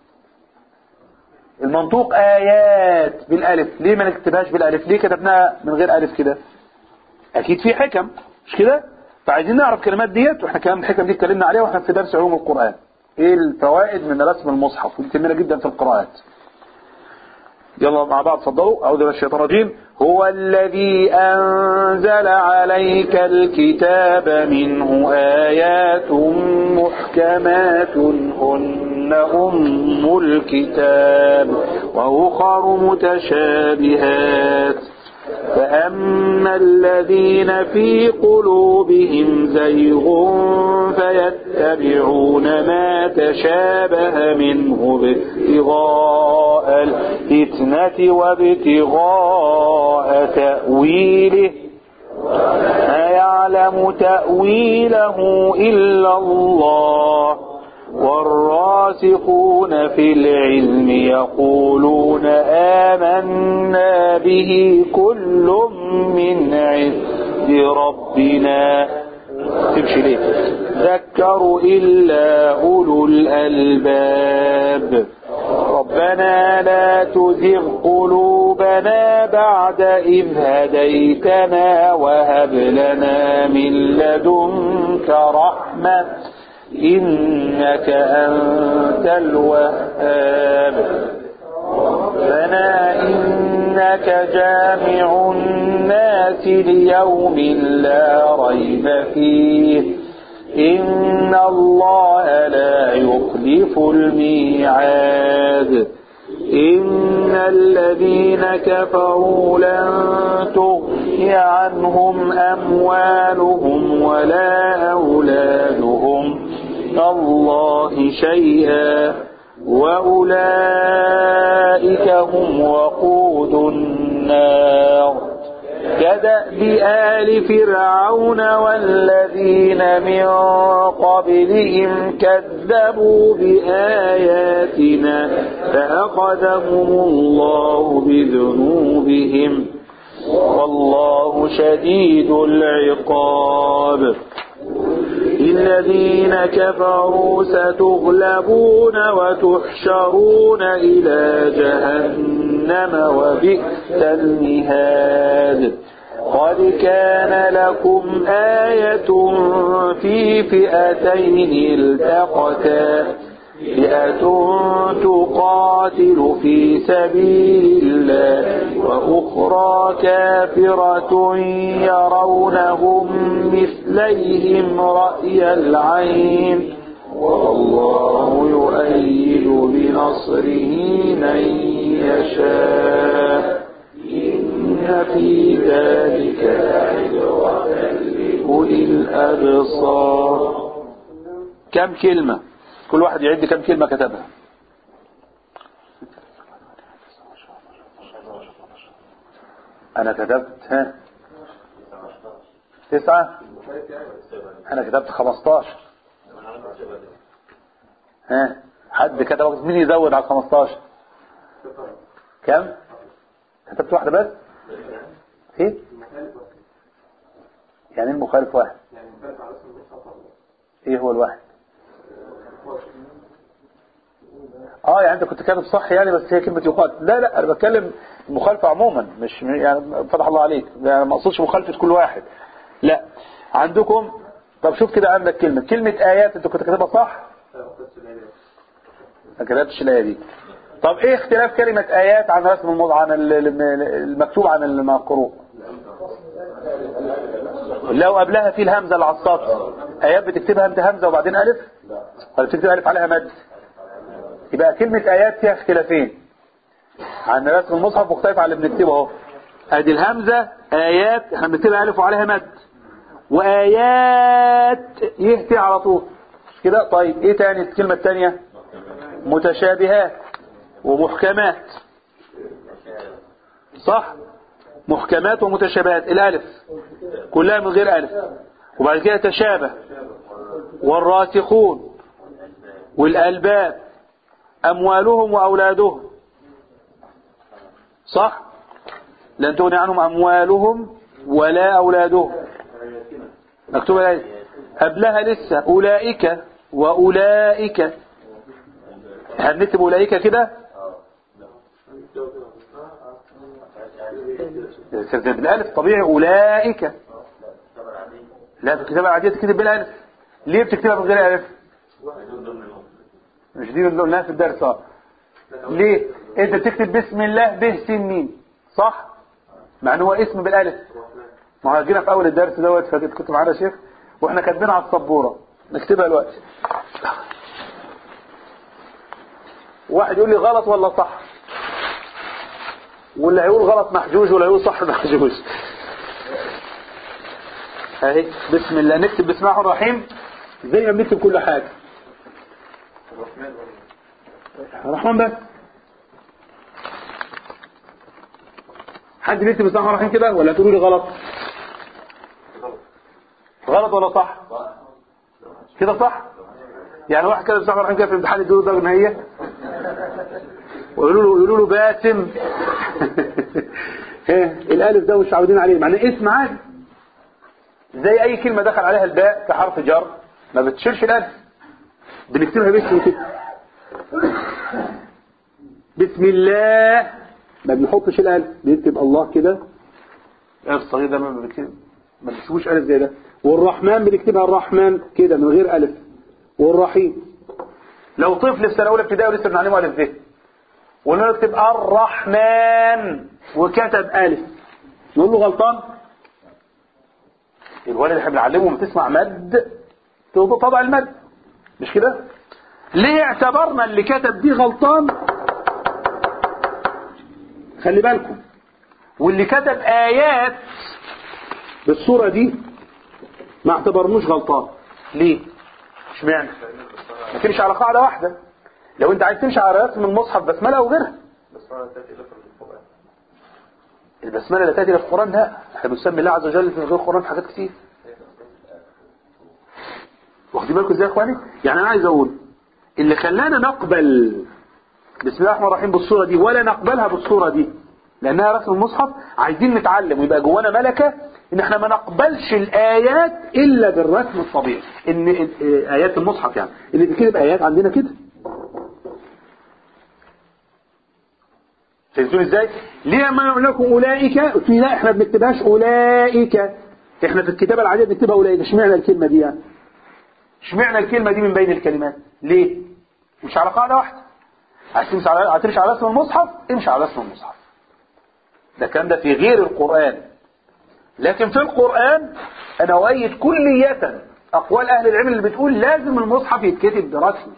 المنطوق آيات بالألف ليه ما نكتبهاش بالألف ليه كتبناها من غير ألف كده أكيد في حكم مش كده فعايزين نعرف كلمات ديت واحنا كلام الحكم دي اتكلمنا عليها واحنا في درس علوم القرآن ايه الفوائد من رسم المصحف ودي جميلة جدا في القراءات يلا مع بعض اتفضلوا أعوذ بالله من الشيطان الرجيم هو الذي أنزل عليك الكتاب منه آيات محكمات هن أم الكتاب وأخر متشابهات فأما الذين في قلوبهم زيغ فيتبعون ما تشابه منه ابتغاء الفتنة وابتغاء تأويله ما يعلم تأويله إلا الله والراسخون في العلم يقولون آمنا به كل من عند ربنا تمشي ليه ذكروا إلا أولو الألباب ربنا لا تزغ قلوبنا بعد إذ هديتنا وهب لنا من لدنك رحمة إنك أنت الوهاب ربنا إنك جامع الناس ليوم لا ريب فيه إن الله لا يخلف الميعاد إن الذين كفروا لن تغني عنهم أموالهم ولا أولادهم الله شيئا وأولئك هم وقود النار كدأب آل فرعون والذين من قبلهم كذبوا بآياتنا فأخذهم الله بذنوبهم والله شديد العقاب الذين كفروا ستغلبون وتحشرون إلى جهنم وبئس المهاد قد كان لكم آية في فئتين التقتا فئة تقاتل في سبيل الله وأخرى كافرة يرونهم مثليهم رأي العين والله يؤيد بنصره من يشاء إن في ذلك لعبرة لأولي الأبصار كم كلمة كل واحد يعد كم كلمة كتبها أنا كتبت ها تسعة أنا كتبت خمستاشر ها حد كتب مين يزود على خمستاشر كم كتبت واحدة بس ايه يعني المخالف واحد ايه هو الواحد اه يعني انت كنت كاتب صح يعني بس هي كلمة يقاتل لا لا انا بتكلم المخالفة عموما مش يعني فتح الله عليك يعني ما اقصدش مخالفة كل واحد لا عندكم طب شوف كده عندك كلمة كلمة آيات انت كنت كاتبها صح ما كتبتش الآية دي طب ايه اختلاف كلمة آيات عن رسم الموضع عن المكتوب عن المقروء لو قبلها في الهمزة اللي على السطر آيات بتكتبها انت همزة وبعدين ألف ولا بتكتب ألف عليها مد يبقى كلمة آيات فيها اختلافين عن رسم المصحف مختلف عن اللي بنكتبه اهو ادي الهمزة آيات احنا بنكتبها ألف وعليها مد وآيات يهتي على طول مش كده طيب ايه تاني الكلمة التانية متشابهات ومحكمات صح محكمات ومتشابهات الالف كلها من غير الف وبعد كده تشابه والراسخون والالباب اموالهم واولادهم صح لن تغني عنهم اموالهم ولا اولادهم مكتوب الآية قبلها لسه اولئك واولئك هنكتب اولئك كده بالالف طبيعي اولئك لا في الكتابة العادية تكتب بالالف ليه بتكتبها من غير الف مش دي اللي قلناها في الدرس اه ليه انت بتكتب بسم الله به سين ميم صح مع ان هو اسم بالالف ما هو جينا في اول الدرس دوت فاتت كنت معانا شيخ واحنا كاتبينها على السبوره نكتبها دلوقتي واحد يقول لي غلط ولا صح واللي هيقول غلط محجوج واللي هيقول صح محجوج اهي بسم الله نكتب بسم الله الرحيم زي ما بنكتب كل حاجة الرحمن بس حد بيكتب بسم الله الرحمن كده ولا تقولوا لي غلط غلط ولا صح كده صح يعني واحد كده بسم الله الرحمن كده في الامتحان يدوله درجة نهائية ويقولوا له يقولوا له باسم الالف ده مش عاودين عليه معناه اسم عادي زي اي كلمة دخل عليها الباء كحرف جر ما بتشيلش الالف بنكتبها باسم كده بسم الله ما بنحطش الالف بنكتب الله كده الصغير ده ما بنكتب ما بنكتبوش الف زي ده والرحمن بنكتبها الرحمن كده من غير الف والرحيم لو طفل في سنه اولى ابتدائي ولسه بنعلمه الف ب وقلنا له اكتب الرحمن وكتب الف نقول له غلطان الولد اللي احنا بنعلمه لما تسمع مد تضع المد مش كده ليه اعتبرنا اللي كتب دي غلطان خلي بالكم واللي كتب آيات بالصورة دي ما اعتبرنوش غلطان ليه؟ اشمعنى؟ ما تمشي على قاعدة واحدة لو انت عايز تمشي على رسم المصحف بسملة او غيرها البسملة لا تأتي إلى القرآن لا احنا بنسمي الله عز وجل في غير القرآن في حاجات كتير واخدين بالكم ازاي يا اخواني يعني انا عايز اقول اللي خلانا نقبل بسم الله الرحمن الرحيم بالصورة دي ولا نقبلها بالصورة دي لانها رسم المصحف عايزين نتعلم ويبقى جوانا ملكة ان احنا ما نقبلش الايات الا بالرسم الطبيعي ان ايات المصحف يعني اللي بتكتب ايات عندنا كده فهمتوا ازاي ليه ما نقول لكم اولئك في لا احنا ما بنكتبهاش اولئك احنا في الكتابه العاديه بنكتبها اولئك اشمعنى الكلمه دي يعني اشمعنى الكلمه دي من بين الكلمات ليه مش على قاعده واحده عايز تمشي على هتمشي على رسم المصحف امشي على رسم المصحف ده الكلام ده في غير القران لكن في القران انا اؤيد كليه اقوال اهل العلم اللي بتقول لازم المصحف يتكتب برسم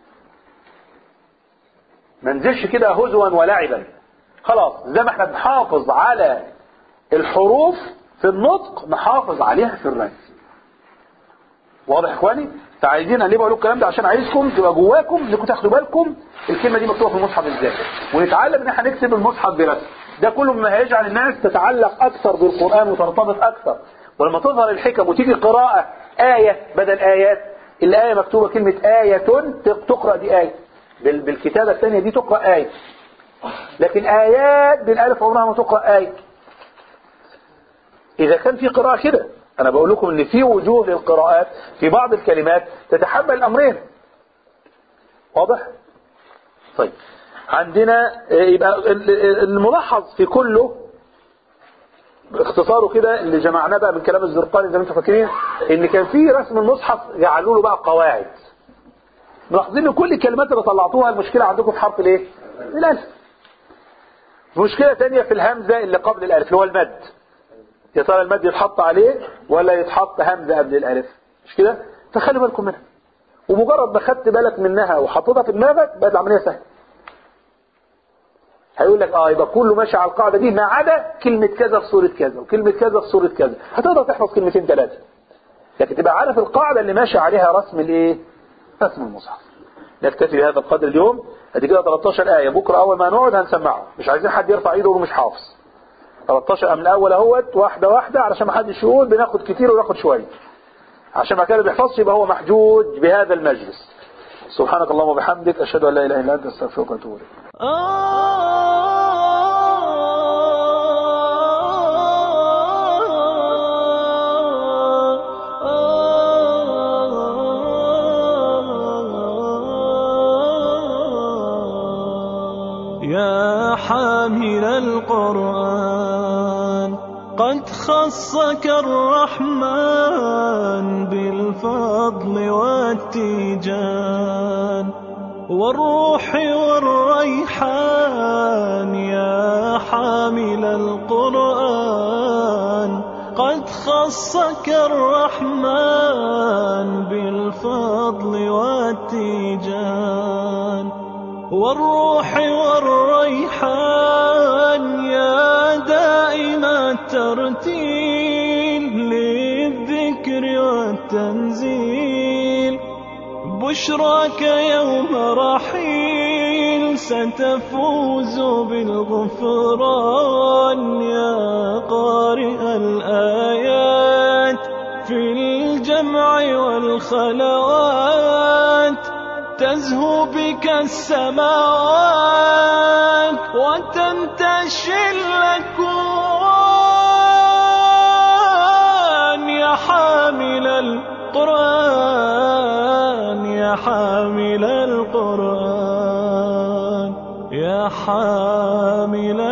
ما ننزلش كده هزوا ولعبا خلاص زي ما احنا بنحافظ على الحروف في النطق نحافظ عليها في الرسم واضح يا اخواني فعايزين ليه بقول الكلام ده عشان عايزكم تبقى جواكم انكم تاخدوا بالكم الكلمه دي مكتوبه في المصحف ازاي ونتعلم ان احنا نكتب المصحف برسم ده كله مما هيجعل الناس تتعلق اكثر بالقران وترتبط اكثر ولما تظهر الحكم وتيجي قراءه ايه بدل ايات الايه مكتوبه كلمه ايه تقرا دي ايه بالكتابه الثانيه دي تقرا ايه لكن ايات بالالف عمرها ما تقرا ايه اذا كان في قراءه كده انا بقول لكم ان في وجوه للقراءات في بعض الكلمات تتحمل الامرين واضح طيب عندنا يبقى الملاحظ في كله باختصاره كده اللي جمعناه بقى من كلام الزرقاني زي ما انتم فاكرين ان كان في رسم المصحف جعلوا له بقى قواعد ملاحظين ان كل الكلمات اللي طلعتوها المشكله عندكم في حرف الايه الالف مشكله ثانيه في الهمزه اللي قبل الالف اللي هو المد يا ترى المد يتحط عليه ولا يتحط همزه قبل الالف مش كده فخلي بالكم منها ومجرد ما خدت بالك منها وحطيتها في دماغك بقت العمليه سهله هيقول لك اه يبقى كله ماشي على القاعده دي ما عدا كلمه كذا في سوره كذا وكلمه كذا في سوره كذا هتقدر تحفظ كلمتين ثلاثه لكن تبقى عارف القاعده اللي ماشي عليها رسم الايه رسم المصحف نكتفي بهذا القدر اليوم ادي كده 13 ايه بكره اول ما نقعد هنسمعهم مش عايزين حد يرفع ايده وهو مش حافظ 13 من الاول اهوت واحده واحده علشان ما حدش يقول بناخد كتير وياخد شويه عشان ما كان بيحفظش يبقى هو محجوج بهذا المجلس سبحانك اللهم وبحمدك اشهد ان لا اله الا انت استغفرك واتوب اليك يا حامل القرآن قد خصك الرحمن بالفضل والتيجان والروح والريحان يا حامل القرآن قد خصك الرحمن بالفضل والتيجان والروح والريحان يا دائم الترتيل للذكر والتنزيل بشراك يوم رحيل ستفوز بالغفران يا قارئ الآيات في الجمع والخلوات تزهو بك السماوات وتنتشي الأكوان يا حامل القرآن يا حامل القرآن يا حامل